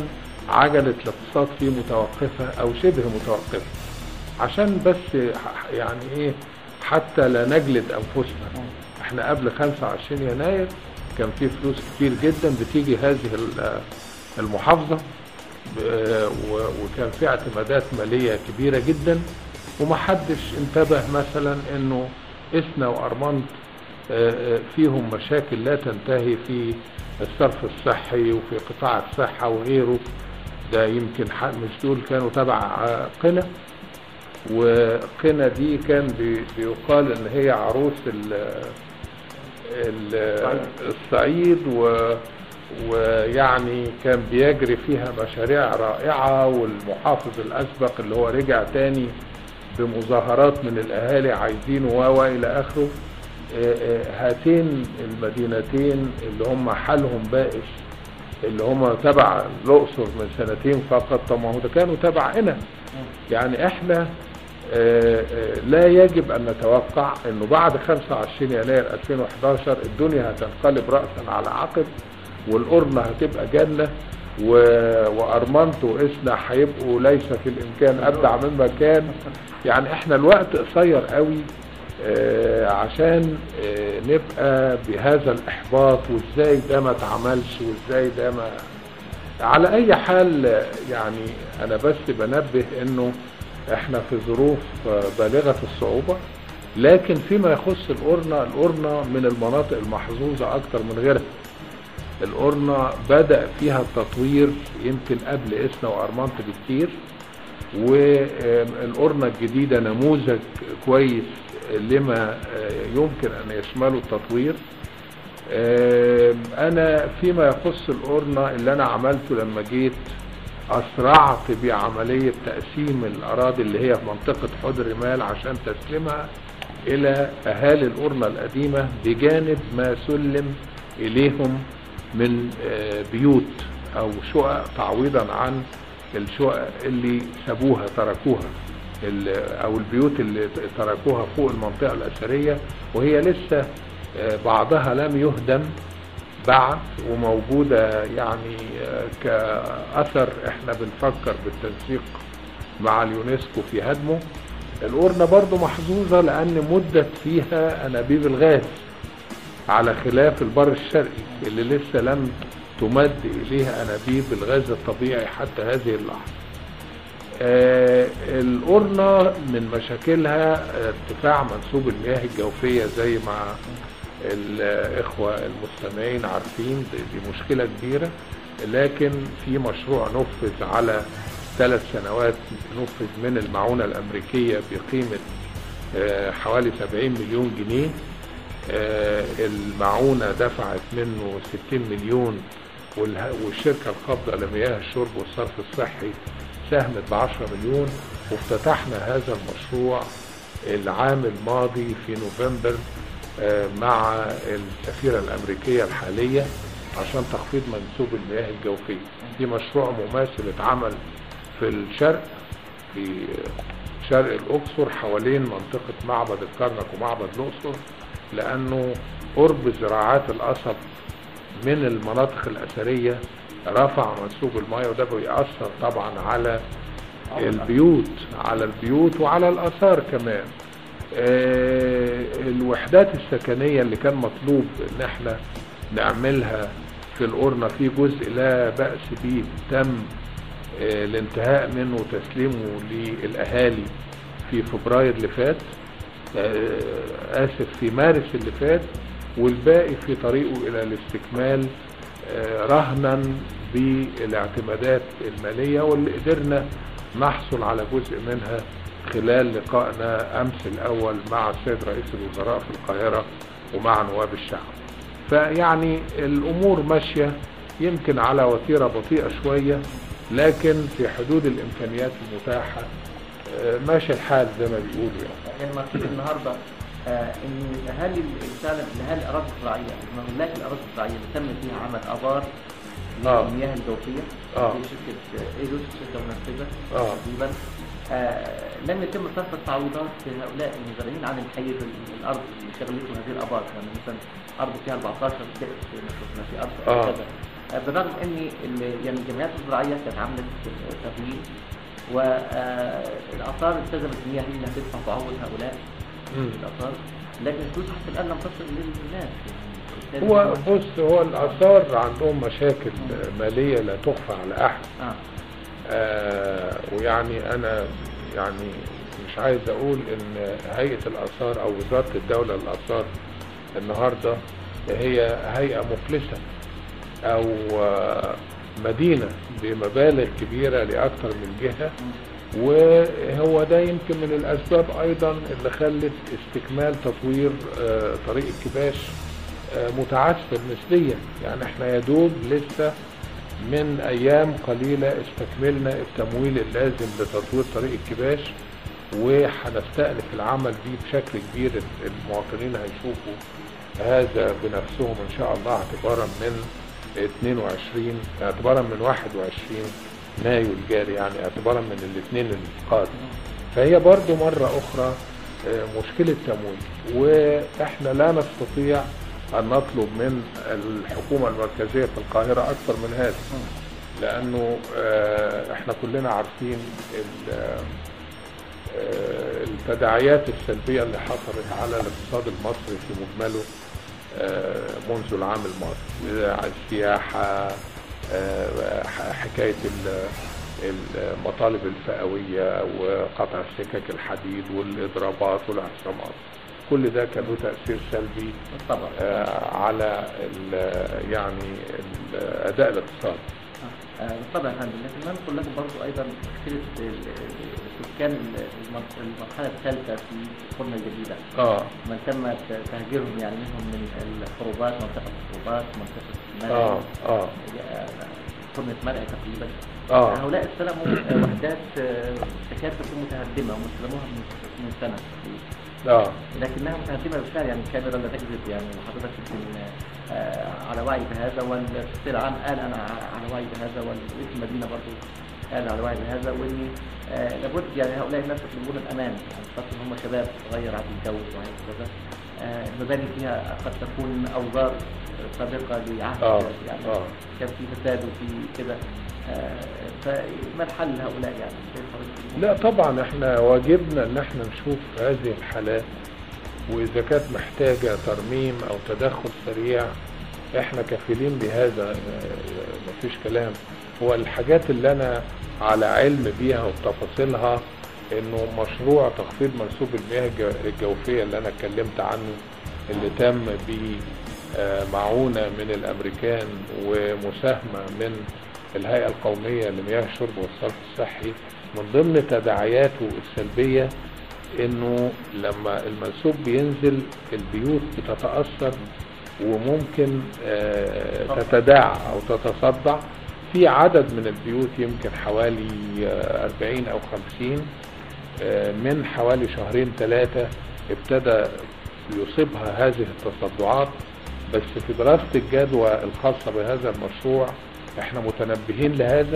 عجلة الاقتصاد فيه متوقفة أو شبه متوقفة عشان بس ح- يعني إيه حتى لا نجلد أنفسنا احنا قبل 25 يناير كان في فلوس كتير جدا بتيجي هذه ال- المحافظة ب- و- وكان في اعتمادات مالية كبيرة جدا ومحدش انتبه مثلا انه اسنا وارمنت آه، آه، فيهم مشاكل لا تنتهي في الصرف الصحي وفي قطاع الصحة وغيره ده يمكن ح- مش دول كانوا تبع آه، قنا وقنا دي كان بي- بيقال ان هي عروس ال- ال- الصعيد و ويعني كان بيجري فيها مشاريع رائعة والمحافظ الأسبق اللي هو رجع تاني بمظاهرات من الأهالي عايزينه و و إلى آخره آه، آه، هاتين المدينتين اللي هم حالهم بائس اللي هم تبع الأقصر من سنتين فقط طب ما هو ده كانوا تبع هنا يعني احنا آه، آه، لا يجب ان نتوقع انه بعد 25 يناير 2011 الدنيا هتنقلب رأسا على عقب والقرن هتبقى جنة و- وارمنت واسنا هيبقوا ليس في الامكان ابدع مما كان يعني احنا الوقت قصير قوي آه، عشان آه، نبقى بهذا الاحباط وازاي ده ما اتعملش وازاي ده ما على اي حال آه، يعني انا بس بنبه انه احنا في ظروف آه، بالغة الصعوبة لكن فيما يخص القرنة القرنة من المناطق المحظوظة اكتر من غيرها القرنة بدأ فيها التطوير يمكن قبل اسنا وارمنت بكتير والقرنة الجديدة نموذج كويس لما آه، يمكن ان يشمله التطوير آه، انا فيما يخص القرنة اللي انا عملته لما جيت اسرعت بعملية تقسيم الاراضي اللي هي في منطقة حضر رمال عشان تسليمها الى اهالي القرنة القديمة بجانب ما سلم اليهم من آه، بيوت او شقق تعويضا عن الشقق اللي سابوها تركوها ال- او البيوت اللي تركوها فوق المنطقة الاثرية وهي لسه آه، بعضها لم يهدم بعد وموجودة يعني آه، كأثر احنا بنفكر بالتنسيق مع اليونسكو في هدمه القرنة برضو محظوظة لأن مدت فيها أنابيب الغاز على خلاف البر الشرقي اللي لسه لم تمد إليها أنابيب الغاز الطبيعي حتى هذه اللحظة آه، القرنة من مشاكلها آه، ارتفاع منسوب المياه الجوفية زي ما الإخوة المستمعين عارفين دي دي مشكلة كبيرة لكن في مشروع نفذ على ثلاث سنوات نفذ من المعونة الأمريكية بقيمة آه، حوالي 70 مليون جنيه آه، المعونة دفعت منه 60 مليون والها- والشركة القابضة لمياه الشرب والصرف الصحي ساهمت ب 10 مليون وافتتحنا هذا المشروع العام الماضي في نوفمبر آه، مع السفيرة الأمريكية الحالية عشان تخفيض منسوب المياه الجوفية دي مشروع مماثل اتعمل في الشرق في شرق الأقصر حوالين منطقة معبد الكرنك ومعبد الأقصر لأنه قرب زراعات القصب من المناطق الأثرية رفع منسوب المياه وده بيأثر طبعا على البيوت على البيوت وعلى الآثار كمان آه، الوحدات السكنية اللي كان مطلوب ان احنا نعملها في القرنة في جزء لا بأس به تم آه، الانتهاء منه وتسليمه للأهالي في فبراير اللي فات آه، آسف في مارس اللي فات والباقي في طريقه إلى الاستكمال آه، رهنا بالاعتمادات المالية واللي قدرنا نحصل على جزء منها خلال لقائنا أمس الأول مع السيد رئيس الوزراء في القاهرة ومع نواب الشعب فيعني الأمور ماشية يمكن على وتيرة بطيئة شوية لكن في حدود الإمكانيات المتاحة آه، ماشي الحال زي ما بيقولوا يعني يعني مكتوب النهارده آه ان الاهالي اللي فعلا الاهالي الاراضي الزراعيه ملاك الاراضي الزراعيه اللي تم فيها عمل ابار آه. للمياه الجوفيه آه. في شركه ايدوس شركه منفذه آه. تقريبا آه لم يتم صرف التعويضات لهؤلاء المزارعين عن الحيز ال- الارض اللي شغلته هذه الابار يعني مثلا ارض فيها 14 دقس مثلا في ارض آه. كذا آه، بالرغم ان ال- يعني الجمعيات الزراعيه كانت عملت تمويل والاثار التزمت ان هي هي اللي هتدفع تعوض هؤلاء مم. الاثار لكن الفلوس حتى الان لم تصل للناس يعني هو بص هو الآثار عندهم مشاكل مالية لا تخفى على أحد اه آه ويعني أنا يعني مش عايز أقول إن هيئة الآثار أو وزارة الدولة للآثار النهاردة هي هيئة مفلسة أو آه مدينة بمبالغ كبيرة لأكثر من جهة وهو ده يمكن من الأسباب أيضا اللي خلت استكمال تطوير آه طريق الكباش آه متعثر نسبيا يعني احنا يدوب لسه من ايام قليلة استكملنا التمويل اللازم لتطوير طريق الكباش وهنستأنف العمل بيه بشكل كبير المواطنين هيشوفوا هذا بنفسهم ان شاء الله اعتبارا من 22 اعتبارا من 21 مايو الجاري يعني اعتبارا من الاثنين القادم فهي برضو مرة اخرى آه، مشكلة تمويل واحنا لا نستطيع ان نطلب من الحكومة المركزية في القاهرة اكثر من هذا لانه آه، احنا كلنا عارفين ال- آه، التداعيات السلبية اللي حصلت على الاقتصاد المصري في مجمله آه، منذ العام الماضي السياحة آه، ح- حكاية ال- المطالب الفئوية وقطع سكك الحديد والإضرابات والاعتصامات كل ده كان له تأثير سلبي طبعا آه، على ال- يعني ال- أداء الاقتصاد آه، بالطبع يا فندم لكن ننقل لكم برضو ايضا مشكله ال- ال- سكان ال- المر- المرحله الثالثه في القرن الجديده اه من تم ت- تهجيرهم يعني منهم من الخروبات منطقه الخروبات منطقه مرعي اه اه آه، قرنة مرعي تقريبا اه هؤلاء استلموا آه، وحدات آه، تكاد تكون متهدمه هم استلموها من من سنه اه لكنها متهدمه بالفعل يعني الكاميرا لا تكذب يعني حضرتك يمكن آه، على وعي بهذا والتفسير العام قال انا ع- على وعي بهذا ورئيس المدينه برضه قال على وعي بهذا وان آه، لابد يعني هؤلاء الناس يطلبون الامان يعني خاصه ان هم شباب صغير عايز يتجوز وعايز كذا آه، المباني فيها قد تكون اوزار سابقه لعهد اه يعني اه كان في فساد وفي كده آه، فما الحل لهؤلاء يعني كيف حضرتك- لا طبعا احنا واجبنا ان احنا نشوف هذه الحالات واذا كانت محتاجة ترميم او تدخل سريع احنا كفيلين بهذا اه، مفيش كلام هو الحاجات اللي انا على علم بيها وبتفاصيلها انه مشروع تخفيض منسوب المياه الج- الجوفية اللي انا اتكلمت عنه اللي تم بمعونة من الامريكان ومساهمة من الهيئة القومية لمياه الشرب والصرف الصحي من ضمن تداعياته السلبية انه لما المنسوب بينزل البيوت بتتأثر وممكن آه، تتداعى او تتصدع في عدد من البيوت يمكن حوالي آه، 40 او 50 آه، من حوالي شهرين ثلاثة ابتدى يصيبها هذه التصدعات بس في دراسة الجدوى الخاصة بهذا المشروع احنا متنبهين لهذا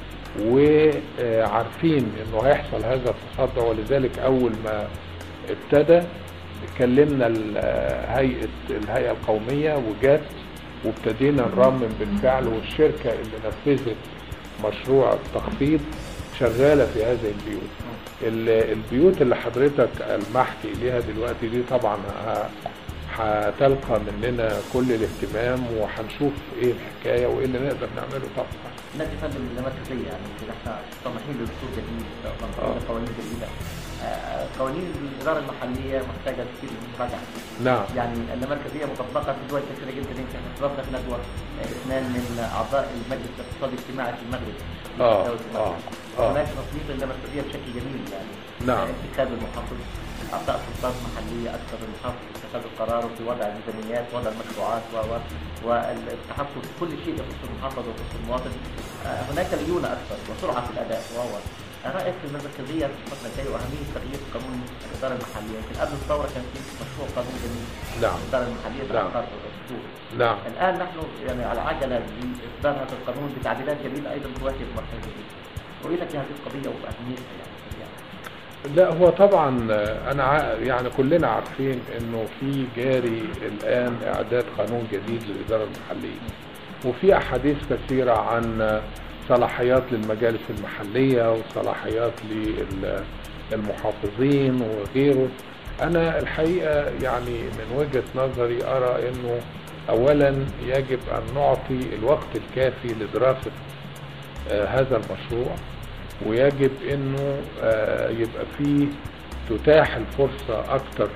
وعارفين انه هيحصل هذا التصدع ولذلك اول ما ابتدى كلمنا ال- هيئة الهيئة القومية وجات وابتدينا نرمم بالفعل والشركة اللي نفذت مشروع التخفيض شغالة في هذه البيوت ال- البيوت اللي حضرتك ألمحت إليها دلوقتي دي طبعا ه- هتلقى مننا كل الاهتمام وهنشوف ايه الحكاية وايه اللي نقدر نعمله طبعا الناس يفضل اللامركزية يعني يمكن احنا طموحين لدستور جديد طموحين لقوانين جديدة آه، قوانين الإدارة المحلية محتاجة كتير من مراجعة نعم يعني اللامركزية مطبقة في دول كثيرة جدا يمكن احنا استضفنا في ندوة آه، اثنان من أعضاء المجلس الاقتصادي الاجتماعي في المغرب اه دولة المغرب. اه اه هناك تصنيف اللامركزية بشكل جميل يعني نعم. آه، انتخاب المحافظ أعضاء سلطات محلية أكثر المحافظ في اتخاذ القرار وفي وضع الميزانيات وضع المشروعات و و والتحكم في كل شيء يخص المحافظ ويخص المواطن آه، هناك ليونة أكثر وسرعة في الأداء و و رأيك في المركزية في الفترة الجاية وأهمية تغيير قانون الإدارة المحلية يمكن قبل الثورة كان في مشروع قانون جميل نعم الإدارة المحلية نعم. بأفكار الدستور نعم الآن نحن يعني على عجلة لإصدار هذا القانون بتعديلات جديدة أيضا تواكب المرحلة الجديدة رؤيتك لهذه القضية وأهميتها يعني سريعاً. لا هو طبعا آه، انا ع- يعني كلنا عارفين انه في جاري الان اعداد قانون جديد للاداره المحليه وفي احاديث كثيرة عن صلاحيات للمجالس المحلية وصلاحيات للمحافظين وغيره انا الحقيقة يعني من وجهة نظري ارى انه اولا يجب ان نعطي الوقت الكافي لدراسة آه، هذا المشروع ويجب انه آه، يبقى فيه تتاح الفرصة اكتر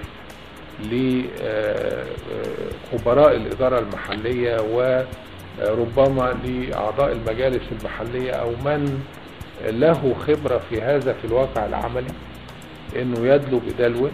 لخبراء الادارة المحلية وربما لاعضاء المجالس المحلية او من له خبرة في هذا في الواقع العملي انه يدلو بدلوه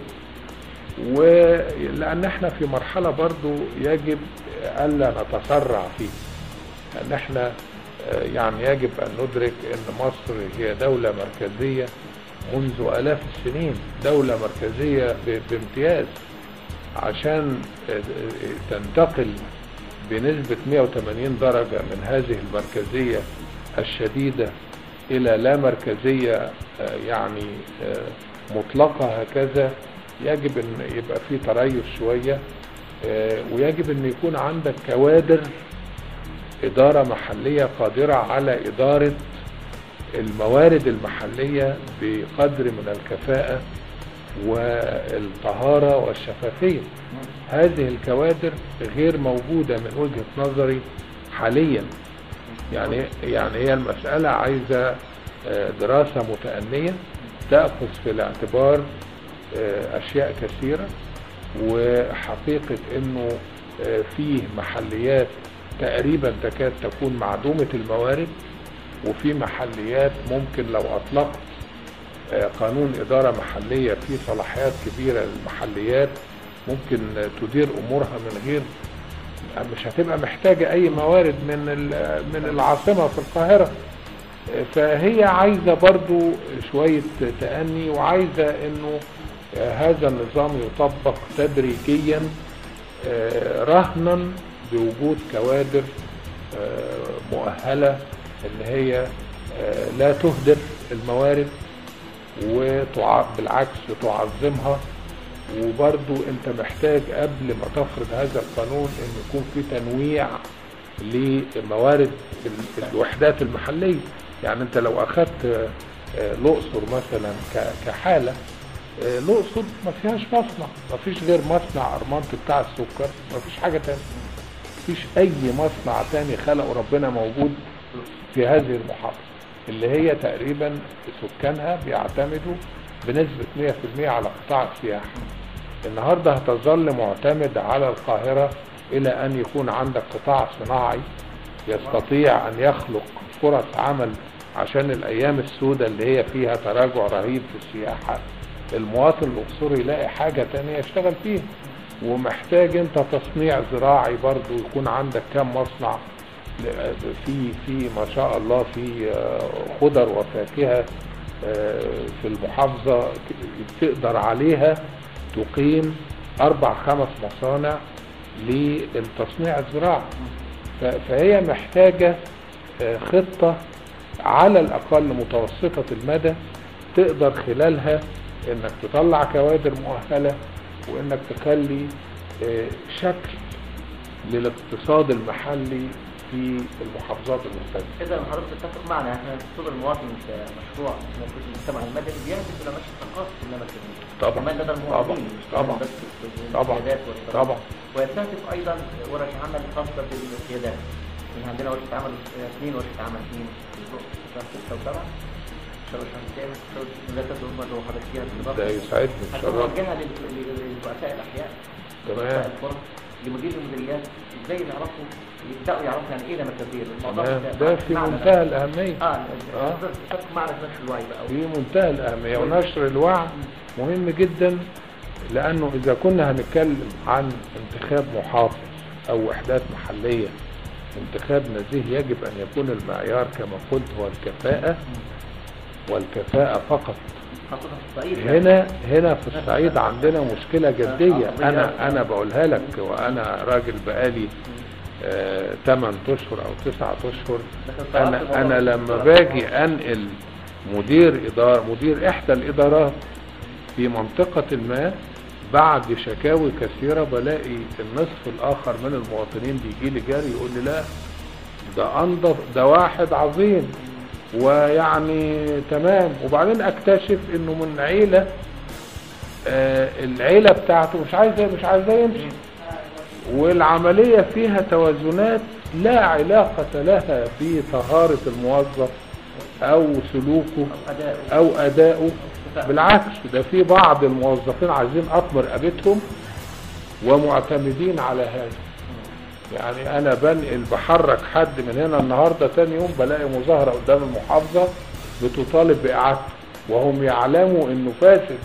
ولان احنا في مرحلة برضو يجب الا نتسرع فيه ان احنا آه، يعني يجب ان ندرك ان مصر هي دولة مركزية منذ الاف السنين دولة مركزية ب- بامتياز عشان آه، آه، تنتقل بنسبة 180 درجة من هذه المركزية الشديدة الى لا مركزية آه، يعني آه، مطلقة هكذا يجب ان يبقى في تريث شوية آه، ويجب ان يكون عندك كوادر ادارة محلية قادرة على ادارة الموارد المحلية بقدر من الكفاءة والطهارة والشفافية هذه الكوادر غير موجودة من وجهة نظري حاليا يعني يعني هي المسألة عايزة آه، دراسة متأنية تأخذ في الاعتبار آه، أشياء كثيرة وحقيقة انه آه، فيه محليات تقريبا تكاد تكون معدومة الموارد وفي محليات ممكن لو اطلقت آه، قانون ادارة محلية فيه صلاحيات كبيرة للمحليات ممكن آه، تدير امورها من غير مش هتبقى محتاجة اي موارد من ال- من العاصمة في القاهرة آه، فهي عايزة برضو شوية تأني وعايزة انه آه، هذا النظام يطبق تدريجيا آه، رهنا بوجود كوادر آه، مؤهلة ان هي آه، لا تهدر الموارد وبالعكس تعظمها وبرضو انت محتاج قبل ما تفرض هذا القانون ان يكون في تنويع لموارد ال- الوحدات المحلية يعني انت لو اخدت آه، آه، الاقصر مثلا ك- كحالة آه، الاقصر ما فيهاش مصنع ما فيش غير مصنع ارمانت بتاع السكر ما فيش حاجة تانية ما فيش اي مصنع تاني خلقه ربنا موجود في هذه المحافظة اللي هي تقريبا سكانها بيعتمدوا بنسبة 100% على قطاع السياحة النهاردة هتظل معتمد على القاهرة إلى أن يكون عندك قطاع صناعي يستطيع أن يخلق فرص عمل عشان الأيام السوداء اللي هي فيها تراجع رهيب في السياحة المواطن الأقصري يلاقي حاجة تانية يشتغل فيها ومحتاج انت تصنيع زراعي برضو يكون عندك كم مصنع ل- في في ما شاء الله في آه، خضر وفاكهة آه، في المحافظة ك- تقدر عليها تقيم أربع خمس مصانع للتصنيع الزراعي ف- فهي محتاجة آه، خطة على الأقل متوسطة المدى تقدر خلالها انك تطلع كوادر مؤهلة وانك تخلي آه، شكل للاقتصاد المحلي في المحافظات المختلفة اذا حضرتك تتفق معنا احنا دستور المواطن كمشروع موجود في المجتمع المدني بيهدف الى نشر ثقافه النمى الجميل طبعا. كمان لدى المواطنين مش طبعا. كمان بس في طبعا. القيادات والصناعة. طبعا. ويستهدف ايضا ورش عمل خاصه بالقيادات يعني عندنا ورشه عمل اثنين ورشه عمل اثنين في الاسبوع شهر 6 و7 شهر شهر كام لا تدعو ما لو حضرتك فيها بالإضافة. ده يسعدني هتكون بصراحة موجهه لل- لل- لرؤساء الاحياء تمام. رؤساء الفرق لمدير المديريات ازاي يعرفوا يبداوا يعرفوا يعني ايه مركزيه الموضوع تمام ده- ده في معنى منتهى الأهمية اه آه. تتفق معنا في نشر الوعي بقى في منتهى الأهمية ونشر الوعي مهم جدا لأنه إذا كنا هنتكلم عن انتخاب محافظ أو وحدات محلية انتخاب نزيه يجب أن يكون المعيار كما قلت هو الكفاءة والكفاءة فقط خاصه في الصعيد يعني. هنا هنا في الصعيد عندنا مشكلة جدية انا انا بقولها لك وانا راجل بقالي 8 اشهر او 9 اشهر انا انا لما باجي انقل مدير اداره مدير احدى الادارات في منطقة ما بعد شكاوي كثيرة بلاقي النصف الاخر من المواطنين بيجي لي جاري يقول لي لا ده انضف ده واحد عظيم ويعني تمام وبعدين اكتشف انه من عيلة آه العيلة بتاعته مش عايزة مش عايزاه يمشي والعملية فيها توازنات لا علاقة لها بطهارة الموظف او سلوكه او اداؤه بالعكس ده في بعض الموظفين عايزين اطمر رقبتهم ومعتمدين على هذا يعني انا بنقل بحرك حد من هنا النهارده تاني يوم بلاقي مظاهره قدام المحافظه بتطالب باعادته وهم يعلموا انه فاسد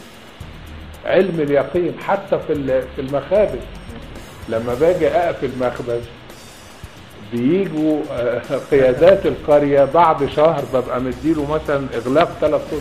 علم اليقين حتى في ال- في المخابز لما باجي اقفل مخبز بيجوا آه، قيادات القريه بعد شهر ببقى مديله مثلا اغلاق ثلاث اشهر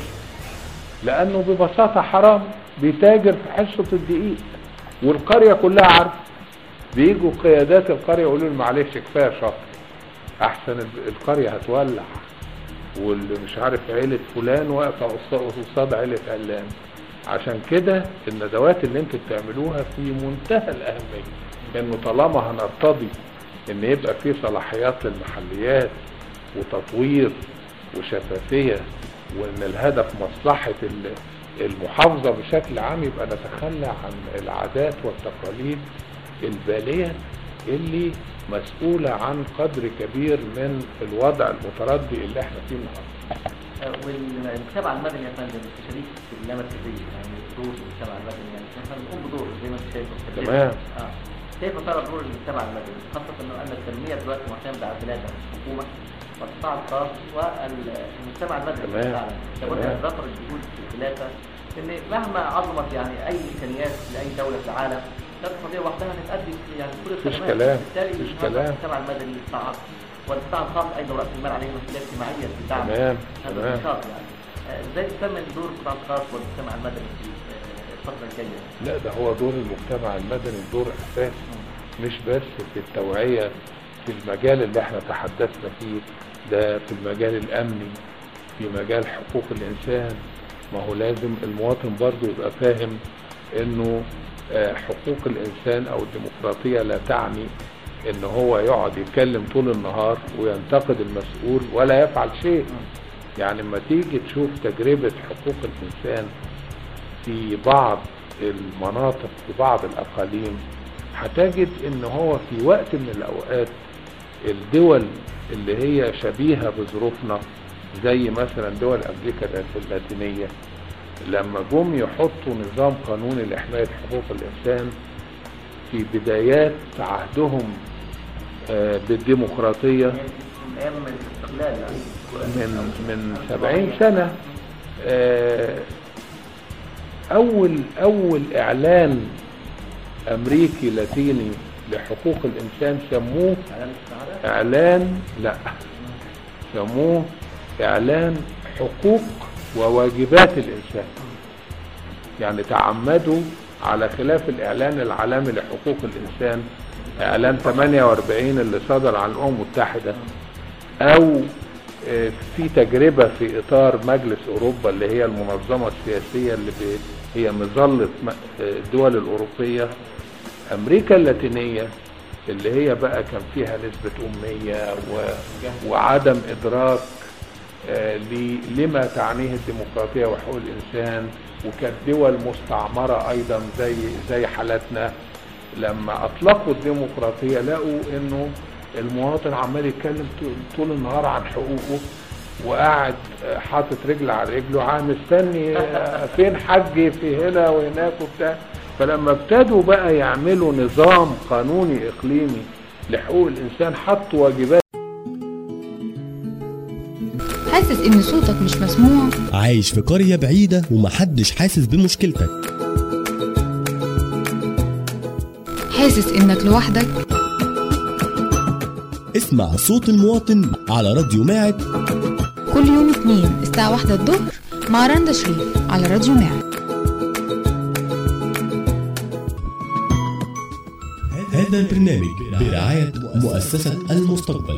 لانه ببساطه حرام بيتاجر في حصه الدقيق والقريه كلها عارفه بيجوا قيادات القريه يقولوا له معلش كفايه شهر احسن ال- القريه هتولع واللي مش عارف عيله فلان واقفه قصاد- قصاد عيله علان عشان كده الندوات اللي انتوا بتعملوها في منتهى الاهميه انه طالما هنرتضي ان يبقى في صلاحيات للمحليات وتطوير وشفافيه وان الهدف مصلحه ال- المحافظه بشكل عام يبقى نتخلى عن العادات والتقاليد الباليه اللي مسؤوله عن قدر كبير من الوضع المتردي اللي احنا فيه النهارده. والمجتمع المدني يا فندم شريك في اللامركزيه يعني دور المجتمع المدني يعني احنا بنقوم بدور زي ما انت شايف تمام. اه كيف ترى دور المجتمع المدني خاصه انه ان التنميه دلوقتي معتمده على البلاد الحكومه والقطاع الخاص والمجتمع المدني تمام. فعلا لابد تمام. ان تظهر الجهود الثلاثه ان مهما عظمت يعني اي امكانيات لاي دوله في العالم لا تستطيع وحدها ان تؤدي يعني كل مفيش الخدمات كلام. بالتالي مفيش هذا كلام. المجتمع المدني يستعرض والقطاع الخاص ايضا راس المال عليه مسؤوليه اجتماعيه في دعم تمام، هذا تمام. النشاط يعني آه، ازاي تكمل دور القطاع الخاص والمجتمع المدني في آه، الفتره الجايه؟ لا ده هو دور المجتمع المدني دور اساسي مش بس في التوعية في المجال اللي احنا تحدثنا فيه ده في المجال الامني في مجال حقوق الانسان ما هو لازم المواطن برضه يبقى فاهم انه آه، حقوق الانسان او الديمقراطية لا تعني ان هو يقعد يتكلم طول النهار وينتقد المسؤول ولا يفعل شيء يعني لما تيجي تشوف تجربة حقوق الانسان في بعض المناطق في بعض الاقاليم هتجد ان هو في وقت من الاوقات الدول اللي هي شبيهة بظروفنا زي مثلا دول امريكا اللاتينية لما جم يحطوا نظام قانوني لحماية حقوق الانسان في بدايات عهدهم آه، بالديمقراطية يعني من ايام الاستقلال يعني من من 70 سنة آه، أول أول إعلان أمريكي لاتيني لحقوق الإنسان سموه اعلان السعاده إعلان لا سموه إعلان حقوق وواجبات الإنسان يعني تعمدوا على خلاف الإعلان العالمي لحقوق الإنسان إعلان 48 اللي صدر عن الأمم المتحدة أو آه، في تجربة في إطار مجلس أوروبا اللي هي المنظمة السياسية اللي ب- هي مظلة م- آه، الدول الأوروبية أمريكا اللاتينية اللي هي بقى كان فيها نسبة أمية و... وعدم إدراك آه، ل- لما تعنيه الديمقراطية وحقوق الإنسان وكانت دول مستعمرة أيضا زي زي حالتنا لما أطلقوا الديمقراطية لقوا إنه المواطن عمال يتكلم طول- طول النهار عن حقوقه وقاعد آه، حاطط رجل على رجله عام مستني آه، فين حج في هنا وهناك وبتاع فلما ابتدوا بقى يعملوا نظام قانوني اقليمي لحقوق الانسان حطوا واجبات حاسس ان صوتك مش مسموع عايش في قرية بعيدة ومحدش حاسس بمشكلتك حاسس انك لوحدك اسمع صوت المواطن على راديو ماعد كل يوم اثنين الساعة واحدة الظهر مع رندا شريف على راديو معد هذا البرنامج برعاية مؤسسة المستقبل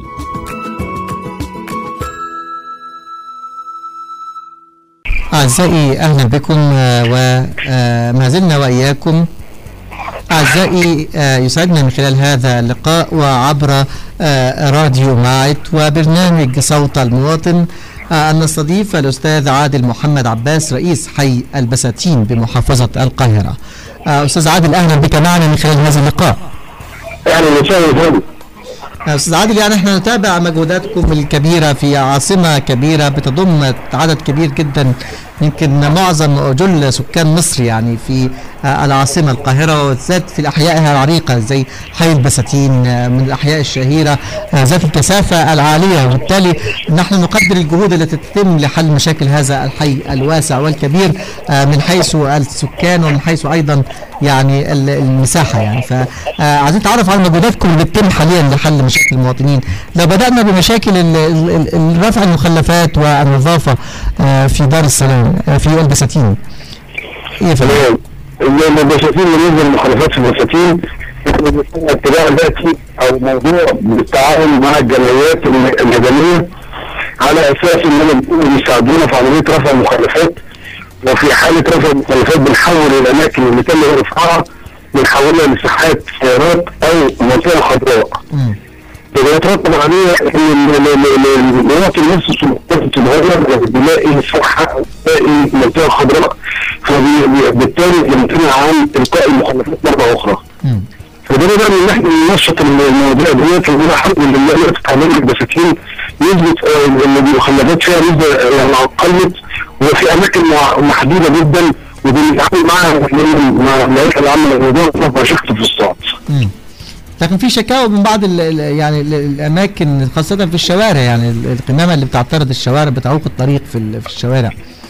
أعزائي أهلا بكم وما زلنا وإياكم أعزائي أعزائي آه، يسعدنا من خلال هذا اللقاء وعبر آه، راديو معت وبرنامج صوت المواطن آه، أن نستضيف الأستاذ عادل محمد عباس رئيس حي البساتين بمحافظة القاهرة آه، أستاذ عادل أهلا بك معنا من خلال هذا اللقاء اهلا وسهلا فندم استاذ عادل يعني احنا نتابع مجهوداتكم الكبيره في عاصمه كبيره بتضم عدد كبير جدا يمكن معظم وجل سكان مصر يعني في آه، العاصمه القاهره وبالذات في الاحيائها العريقه زي حي البساتين آه، من الاحياء الشهيره آه، ذات الكثافه العاليه وبالتالي نحن نقدر الجهود التي تتم لحل مشاكل هذا الحي الواسع والكبير آه، من حيث السكان ومن حيث ايضا يعني ال- المساحه يعني فعايزين نتعرف على مجهوداتكم اللي بتتم حاليا لحل مشاكل المواطنين لو بدانا بمشاكل ال- ال- ال- رفع المخلفات والنظافه آه، في دار السلام آه، في البساتين ايه يا فندم؟ تمام البساتين بالنسبه للمخالفات في البساتين احنا بنستنى اتباع ذاتي او موضوع بالتعاون مع الجمعيات المدنيه على اساس ان هم بيكونوا بيساعدونا في عمليه رفع المخالفات وفي حاله رفع المخالفات بنحول الاماكن اللي تم رفعها بنحولها لساحات سيارات او منطقه خضراء. مم. بيترتب عليه ان ال- ال- ال- المواطن نفسه سلوكياته تتغير بيلاقي صحه بيلاقي منطقه خضراء فبالتالي يمتنع عن القاء المخلفات مره اخرى. مم. فده بقى ان احنا ننشط المواضيع ديت وده الحمد لله دلوقتي في عمليه البساتين نسبه آه، ال- المخلفات فيها نسبه آه، يعني قلت وفي اماكن مع- محدوده جدا وبنتعامل معاها مع الهيئه العامه للنظام مشاكل في الصعد. مم. لكن في شكاوى من بعض ال ال يعني ال الاماكن خاصه في الشوارع يعني ال- القمامه اللي بتعترض الشوارع بتعوق الطريق في ال- في الشوارع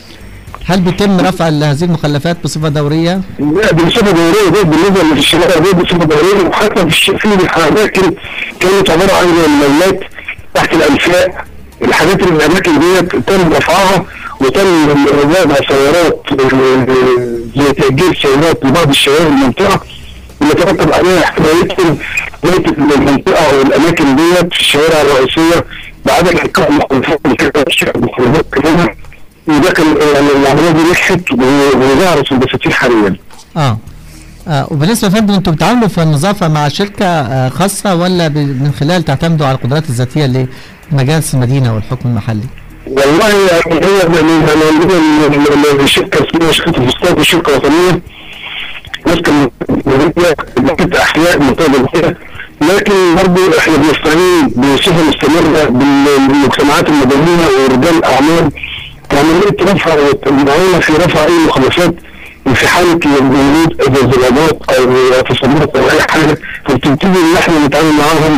هل بيتم رفع ال- هذه المخلفات بصفه دوريه؟ لا دي بصفه دوريه دي بالنسبه اللي في الشوارع دي بصفه دوريه وحتى في الش- في اماكن كانت عباره عن المولات تحت الانفاق الحاجات اللي الاماكن ديت تم رفعها وتم وضع سيارات آه، زي تاجير سيارات لبعض الشوارع المنطقه اللي ترتب عليها احتماليه ميت المنطقه او الاماكن ديت في الشوارع الرئيسيه بعدم القاء المخالفات اللي كانت المخالفات كلها وده كان يعني العمليه دي نجحت وظهرت في البساتين حاليا. اه آه وبالنسبه يا فندم انتم بتتعاملوا في النظافه مع شركه آه خاصه ولا ب- من خلال تعتمدوا على القدرات الذاتيه لمجالس المدينه والحكم المحلي؟ والله يعني هي من عندنا الشركه اسمها شركه الفسطاط شركه وطنيه ماسكه مدينه احياء منطقه البحيره لكن برضه احنا بنستعين بصفه مستمره بالمجتمعات المدنيه ورجال الاعمال عمليه رفع المعونه في رفع اي مخالفات في حاله وجود زلزالات او تصميمات او اي حاجه فبتبتدي ان احنا نتعامل معاهم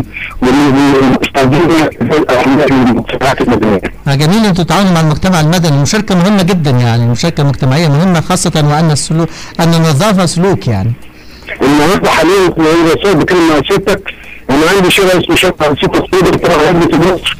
ونستخدم المجتمعات المدنيه. آه جميل انتم تتعاونوا مع المجتمع المدني المشاركه مهمه جدا يعني المشاركه المجتمعيه مهمه خاصه وان السلوك ان النظافه سلوك يعني النهارده حاليا في الرسائل بكلم مع سيادتك انا عندي شارع اسمه شارع 6 اكتوبر تبع هجمه مصر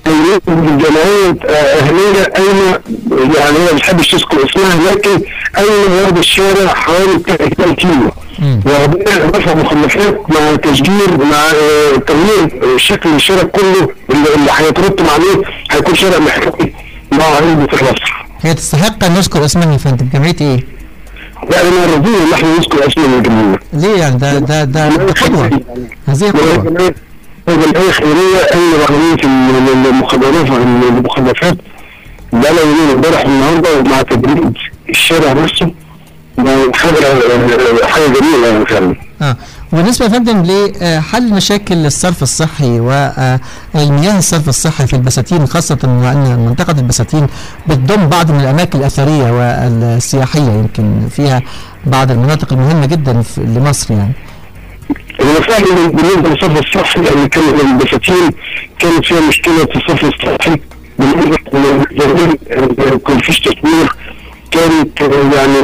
الجمعية أهلية قايمة يعني هي ما بتحبش تذكر اسمها لكن قايمة ورد الشارع حوالي 2 كيلو مم. واخدين رفع مخلفات مع تشجير مع آه، تغيير شكل الشارع كله اللي اللي هيترتب عليه هيكون شارع محتوي مع علبة الرفع. هي تستحق ان نذكر اسمها يا فندم جمعيه ايه؟ لا انا راضيين ان احنا نذكر اسم الجمعية. ليه يعني ده ده ده قدوه هذه قدوه الجمعية خيرية أي عملية المخدرات المخلفات ده لو يومين امبارح النهارده مع تدريب الشارع نفسه ده حاجة حاجة جميلة يعني فعلا. اه وبالنسبه يا فندم لحل مشاكل الصرف الصحي والمياه الصرف الصحي في البساتين خاصه وان منطقه البساتين بتضم بعض من الاماكن الاثريه والسياحيه يمكن فيها بعض المناطق المهمه جدا في- لمصر يعني المسائل بالنسبة للصرف الصحي يعني كان البساتين كانت فيها مشكلة في الصرف الصحي بالنسبة للزمان كان فيش تطوير كانت يعني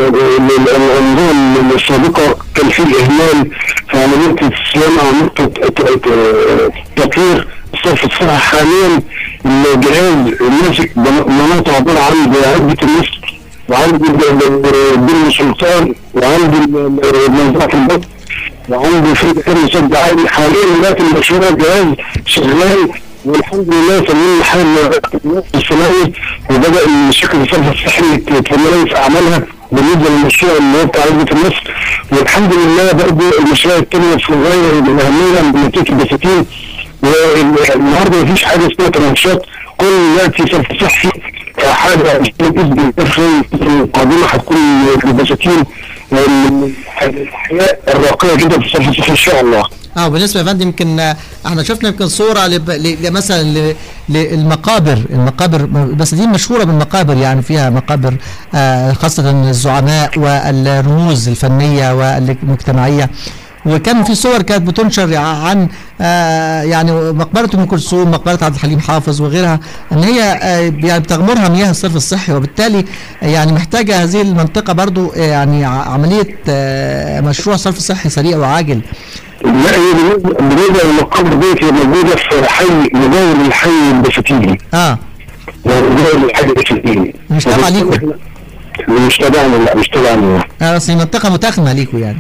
الأنظمة السابقة كان في إهمال في عملية الصيانة ونقطة تطوير الصرف الصحي حاليا الجهاز ماسك مناطق عبارة عن عدة النصر وعندي بن سلطان وعندي منظمة البطن وعندي في كان مسد عالي حاليا دلوقتي المشروع الجهاز شغال والحمد لله سلمنا الحال الصناعي وبدا المشاكل الصرف الصحي تتميز في اعمالها بالنسبه للمشروع اللي هو بتاع عزبه النصر والحمد لله برضه المشاريع الثانيه في غايه الاهميه منطقه البساتين والنهارده مفيش حاجه اسمها تنشيط كل دلوقتي صرف صحي حاجه باذن الله القادمه هتكون البساتين الحياه الراقيه جدا في الصرف الصحي ان شاء الله. اه بالنسبه يا فندم يمكن آه، احنا شفنا يمكن صوره لب... ل... ل- مثلا ل... للمقابر المقابر بس دي مشهوره بالمقابر يعني فيها مقابر آه خاصه الزعماء والرموز الفنيه والمجتمعيه وكان في صور كانت بتنشر عن آه يعني مقبره ام كلثوم مقبره عبد الحليم حافظ وغيرها ان هي آه يعني بتغمرها مياه الصرف الصحي وبالتالي يعني محتاجه هذه المنطقه برضو آه، يعني ع- عمليه آه مشروع صرف صحي سريع وعاجل لا هي بالنسبه بالنسبه للمقابر ديت هي موجوده في حي مجاور للحي البساتيني اه مجاور للحي البساتيني مش تابعة ليكم؟ مش تبعنا لا مش تبعنا آه، بس هي منطقه متاخمه ليكم يعني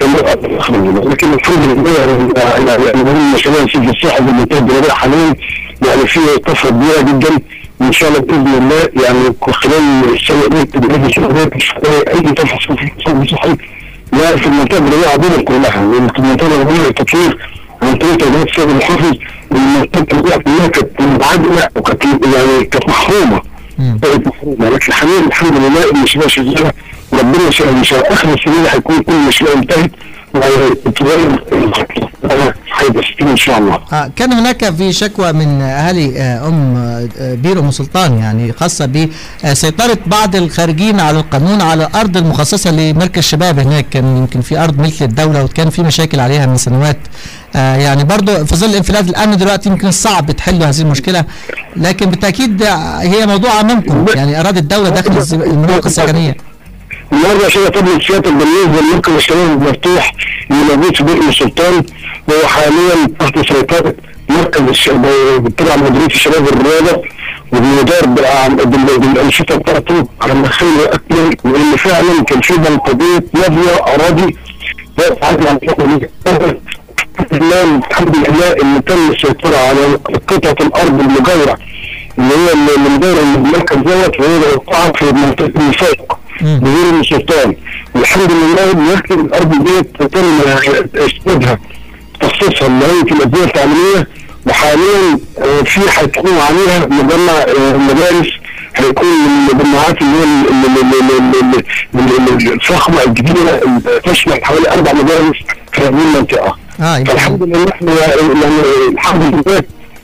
لكن الحمد لله يعني يعني هم مشاريع سجن الصحه بالمنتهى الدوليه حاليا يعني في طفره كبيره جدا وان شاء الله باذن الله يعني خلال السنه دي باذن الله مش هتلاقي اي طفره صحي صحي لا في المنطقه الدوليه عموما كلها لان في المنطقه الدوليه التطوير عن طريق تدريب السيد المحافظ المنطقه الدوليه كلها كانت منعدمه وكانت يعني كانت محرومه مم. كانت محرومه لكن حاليا الحمد لله المشروع شغاله ربنا يسهل ان شاء الله اخر السنين هيكون كل المشروع انتهت وتغير هيبقى 60 ان شاء الله آه كان هناك في شكوى من اهالي آه ام آه بير ام سلطان يعني خاصه بسيطره بعض الخارجين على القانون على الارض المخصصه لمركز شباب هناك كان يمكن في ارض ملك للدوله وكان في مشاكل عليها من سنوات آه يعني برضو في ظل انفلات الامن دلوقتي يمكن صعب تحلوا هذه المشكله لكن بالتاكيد هي موضوع امامكم يعني اراده الدوله داخل الز- المناطق السكنيه النهارده عشان اطلب سيادتك بالنسبه لمركز الشباب المفتوح اللي موجود في بئر السلطان وهو حاليا تحت سيطره مركز الشباب تبع مديريه الشباب والرياضه وبيدار بالأعم- بال- بالانشطه بتاعته على مخيل اكبر لان فعلا كان في بلطجيه نافيه اراضي واقف عادي عن الحمد لله الحمد لله ان تم السيطره على قطعه الارض المجاوره اللي هي اللي مدار المركز دوت وهي موقعه في منطقه النفاق مم. بغير السلطان والحمد لله بيمكن الارض ديت تم اسنادها تخصيصها لهيئه الانديه التعليميه وحاليا آه، في هيكون عليها مجمع آه، مدارس هيكون من المجمعات اللي هي ال- ال- ال- ال- ال- ال- ال- الفخمه الجديده اللي تشمل حوالي اربع مدارس في هذه المنطقه. اه يمكن فالحمد لله احنا يعني الحمد لله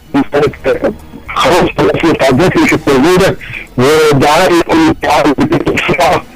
خلاص في التعديات اللي كانت موجوده ودعاء كل التعاون بسرعه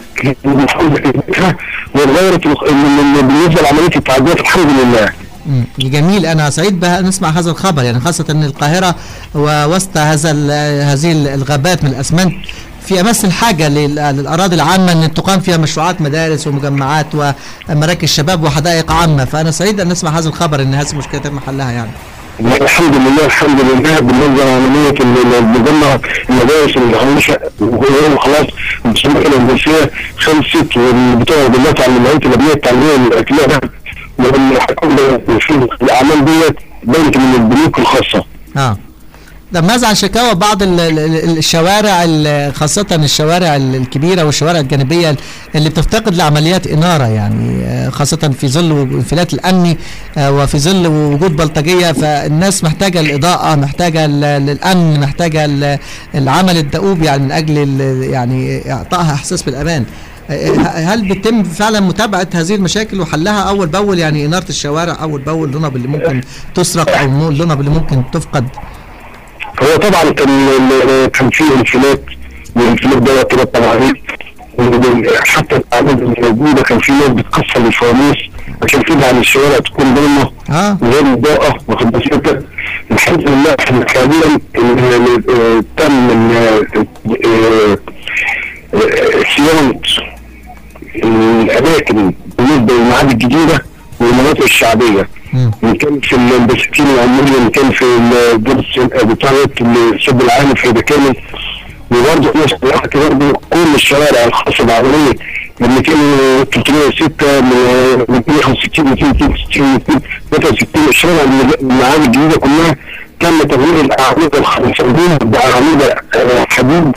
واتغيرت بالنسبه لعمليه التعديات الحمد لله. مم. جميل انا سعيد بها نسمع هذا الخبر يعني خاصه ان القاهره ووسط هذا ال- هذه الغابات من الاسمنت في امس الحاجه لل- للاراضي العامه ان تقام فيها مشروعات مدارس ومجمعات ومراكز شباب وحدائق عامه فانا سعيد ان نسمع هذا الخبر ان هذه المشكله تم حلها يعني الحمد لله الحمد لله بالنسبه لعمليه ال- المجمع المدارس المهمشه وهو خلاص المسابقه الهندسيه خلصت والبتوع دلوقتي على الهيئه الابنيه التعليميه للاكلها واللي هيكون في الاعمال ديت بنك من البنوك الخاصه. اه طب ماذا عن شكاوى بعض ال- ال- ال- الشوارع ال- خاصة الشوارع ال- الكبيرة والشوارع الجانبية اللي بتفتقد لعمليات إنارة يعني آه، خاصة في ظل الانفلات الأمني آه، وفي ظل وجود بلطجية فالناس محتاجة الإضاءة محتاجة ال- الأمن محتاجة ال- العمل الدؤوب يعني من أجل ال- يعني إعطائها إحساس بالأمان آه، هل بيتم فعلا متابعة هذه المشاكل وحلها أول بأول يعني إنارة الشوارع أول بأول اللنب اللي ممكن تسرق أو اللنب اللي ممكن تفقد هو طبعا كان كان في انفلات والانفلات ده ترتب عليه حتى الاعمال اللي موجوده كان في ناس بتكسر الفوانيس عشان تجعل الشوارع تكون ضلمه اه غير اضاءه واخد بالك الحمد لله احنا حاليا آه، تم آه، آه، آه، صيانه الاماكن بالنسبه للمعابد الجديده والمناطق الشعبيه مم. ان كان في البساتين العمريه ان كان في الدرس بتاعت السد العالي في كامل وبرضه في نفس الوقت برضه كل الشوارع الخاصه بالعمريه من 200 306 من 265 262 263 الشوارع المعابد الجديده كلها تم تغيير الاعمده الخمسين باعمده آه، حديد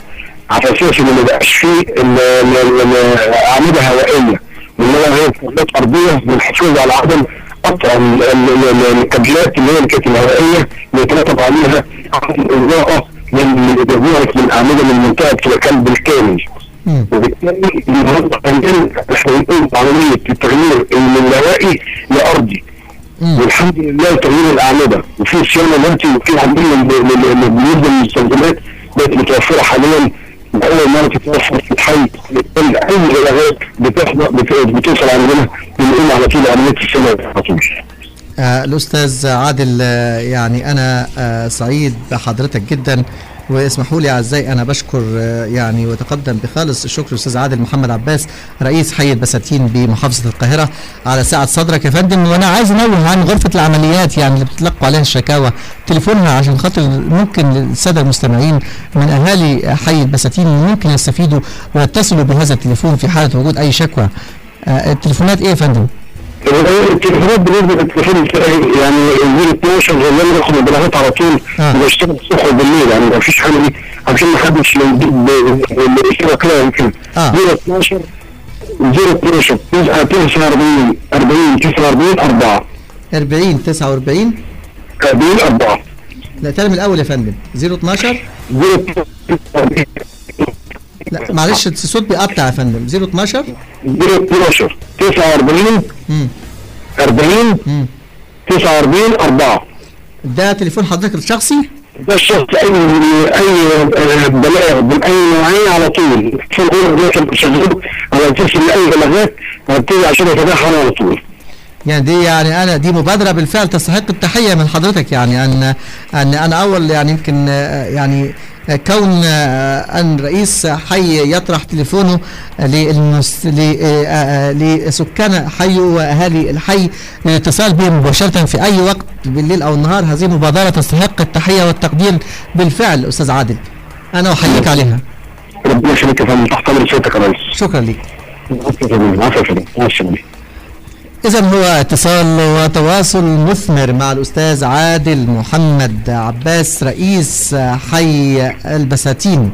على اساس ان ما يبقاش فيه ال- ال- ال- اعمده هوائيه وانما هي كابلات ارضيه للحفاظ على عدم قطع ال- ال- ال- الكابلات اللي هي اللي كانت الهوائيه اللي يترتب عليها عدم الاضاءه اللي بيظهرت من الاعمده من المنطقه بتبقى كلب بالكامل مم. وبالتالي النهارده عندنا احنا بنقوم بعمليه التغيير من الهوائي لارضي مم. والحمد لله تغيير الاعمده وفي صيانه دلوقتي وفي عاملين بالنسبه للمستلزمات بقت متوفره حاليا باول مره تتوفر في الحي اي غلاغات بتحضر بت- بتوصل عندنا بنقوم على طول عمليه الصيانه على طول آه الأستاذ عادل آه يعني أنا آه سعيد بحضرتك جدا واسمحوا لي أعزائي أنا بشكر آه يعني وتقدم بخالص الشكر الأستاذ عادل محمد عباس رئيس حي البساتين بمحافظة القاهرة على سعة صدرك يا فندم وأنا عايز أنوه عن غرفة العمليات يعني اللي بتلقوا عليها الشكاوى تليفونها عشان خاطر ممكن السادة المستمعين من أهالي حي البساتين ممكن يستفيدوا ويتصلوا بهذا التليفون في حالة وجود أي شكوى آه التليفونات إيه يا فندم؟ التليفونات بالنسبه للتليفون بتاعي يعني 012 زي ما رقم البلاغات على طول آه. بشتغل الصبح وبالليل يعني ما فيش حاجه دي عشان ما حدش يجيب الاشاره كده يمكن آه. 012 012 49 40 49 4 40 49 40 4 لا تاني من الاول يا فندم 012 لا معلش الصوت بيقطع يا فندم 012 012 49 امم 40 امم 49 4 ده تليفون حضرتك الشخصي ده الشخص اي اي بلاغ من اي نوعيه على طول في الغرفه دي كان بيشغله على اساس ان اي بلاغات هبتدي عشان اتابعها على طول يعني دي يعني انا دي مبادره بالفعل تستحق التحيه من حضرتك يعني ان ان انا اول يعني يمكن آه، يعني آه، كون آه، ان رئيس حي يطرح تليفونه للمس... ل- آه، آه، لسكان حي واهالي الحي للاتصال بهم مباشره في اي وقت بالليل او النهار هذه مبادره تستحق التحيه والتقدير بالفعل استاذ عادل انا احييك عليها ربنا يخليك يا فندم تحت امر سيادتك يا ريس شكرا لك عفوا يا فندم عفوا يا فندم مع السلامه إذا هو اتصال وتواصل مثمر مع الأستاذ عادل محمد عباس رئيس حي البساتين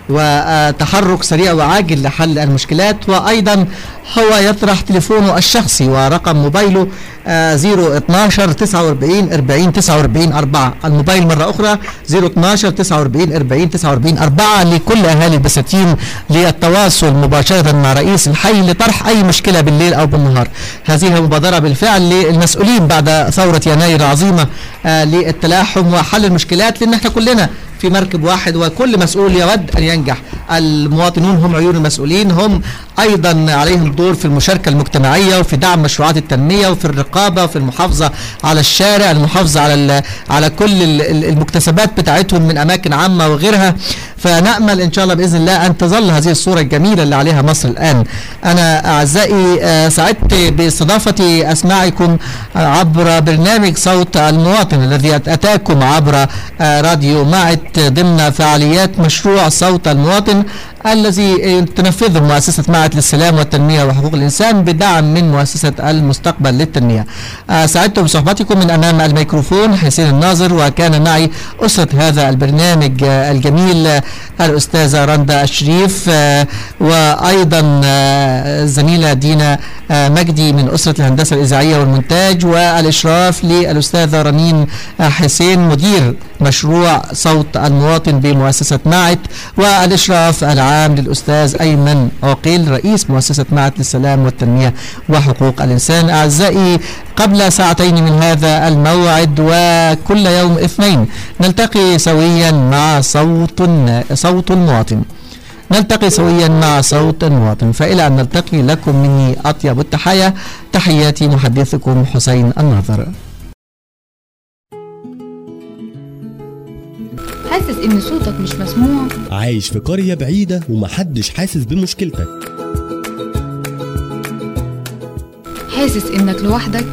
وتحرك سريع وعاجل لحل المشكلات وأيضا هو يطرح تليفونه الشخصي ورقم موبايله آه، 012 49 40 49 4 الموبايل مرة أخرى 012 49 40 49 4 لكل أهالي البساتين للتواصل مباشرة مع رئيس الحي لطرح أي مشكلة بالليل أو بالنهار هذه مبادرة بالفعل للمسؤولين بعد ثورة يناير العظيمة آه، للتلاحم وحل المشكلات لأن احنا كلنا في مركب واحد وكل مسؤول يود أن ينجح المواطنون هم عيون المسؤولين هم أيضا عليهم دور في المشاركة المجتمعية وفي دعم مشروعات التنمية وفي الرقابة وفي المحافظة على الشارع المحافظة على ال- على كل ال- ال- المكتسبات بتاعتهم من أماكن عامة وغيرها فنأمل إن شاء الله بإذن الله أن تظل هذه الصورة الجميلة اللي عليها مصر الآن أنا أعزائي آه، سعدت باستضافتي أسماعكم آه، عبر برنامج صوت المواطن الذي أتاكم عبر آه، راديو معت ضمن فعاليات مشروع صوت المواطن الذي تنفذه مؤسسة معهد للسلام والتنمية وحقوق الإنسان بدعم من مؤسسة المستقبل للتنمية آه، سعدت بصحبتكم من أمام الميكروفون حسين الناظر وكان معي أسرة هذا البرنامج آه، الجميل آه، الأستاذة رندا الشريف آه، وأيضا آه، الزميلة دينا آه، مجدي من أسرة الهندسة الإذاعية والمونتاج والإشراف للأستاذة رنين آه، حسين مدير مشروع صوت المواطن بمؤسسة معت والإشراف العام للأستاذ أيمن عقيل رئيس مؤسسة معت للسلام والتنمية وحقوق الإنسان أعزائي قبل ساعتين من هذا الموعد وكل يوم اثنين نلتقي سويا مع صوت صوت المواطن نلتقي سويا مع صوت المواطن فإلى أن نلتقي لكم مني أطيب التحايا تحياتي محدثكم حسين الناظر حاسس ان صوتك مش مسموع عايش في قرية بعيدة ومحدش حاسس بمشكلتك حاسس انك لوحدك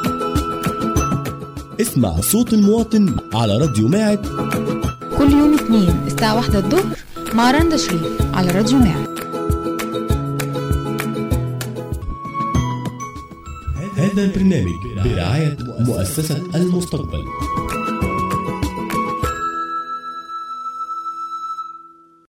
اسمع صوت المواطن على راديو معد كل يوم اثنين الساعة واحدة الظهر مع رندا شريف على راديو معد هذا البرنامج برعاية مؤسسة المستقبل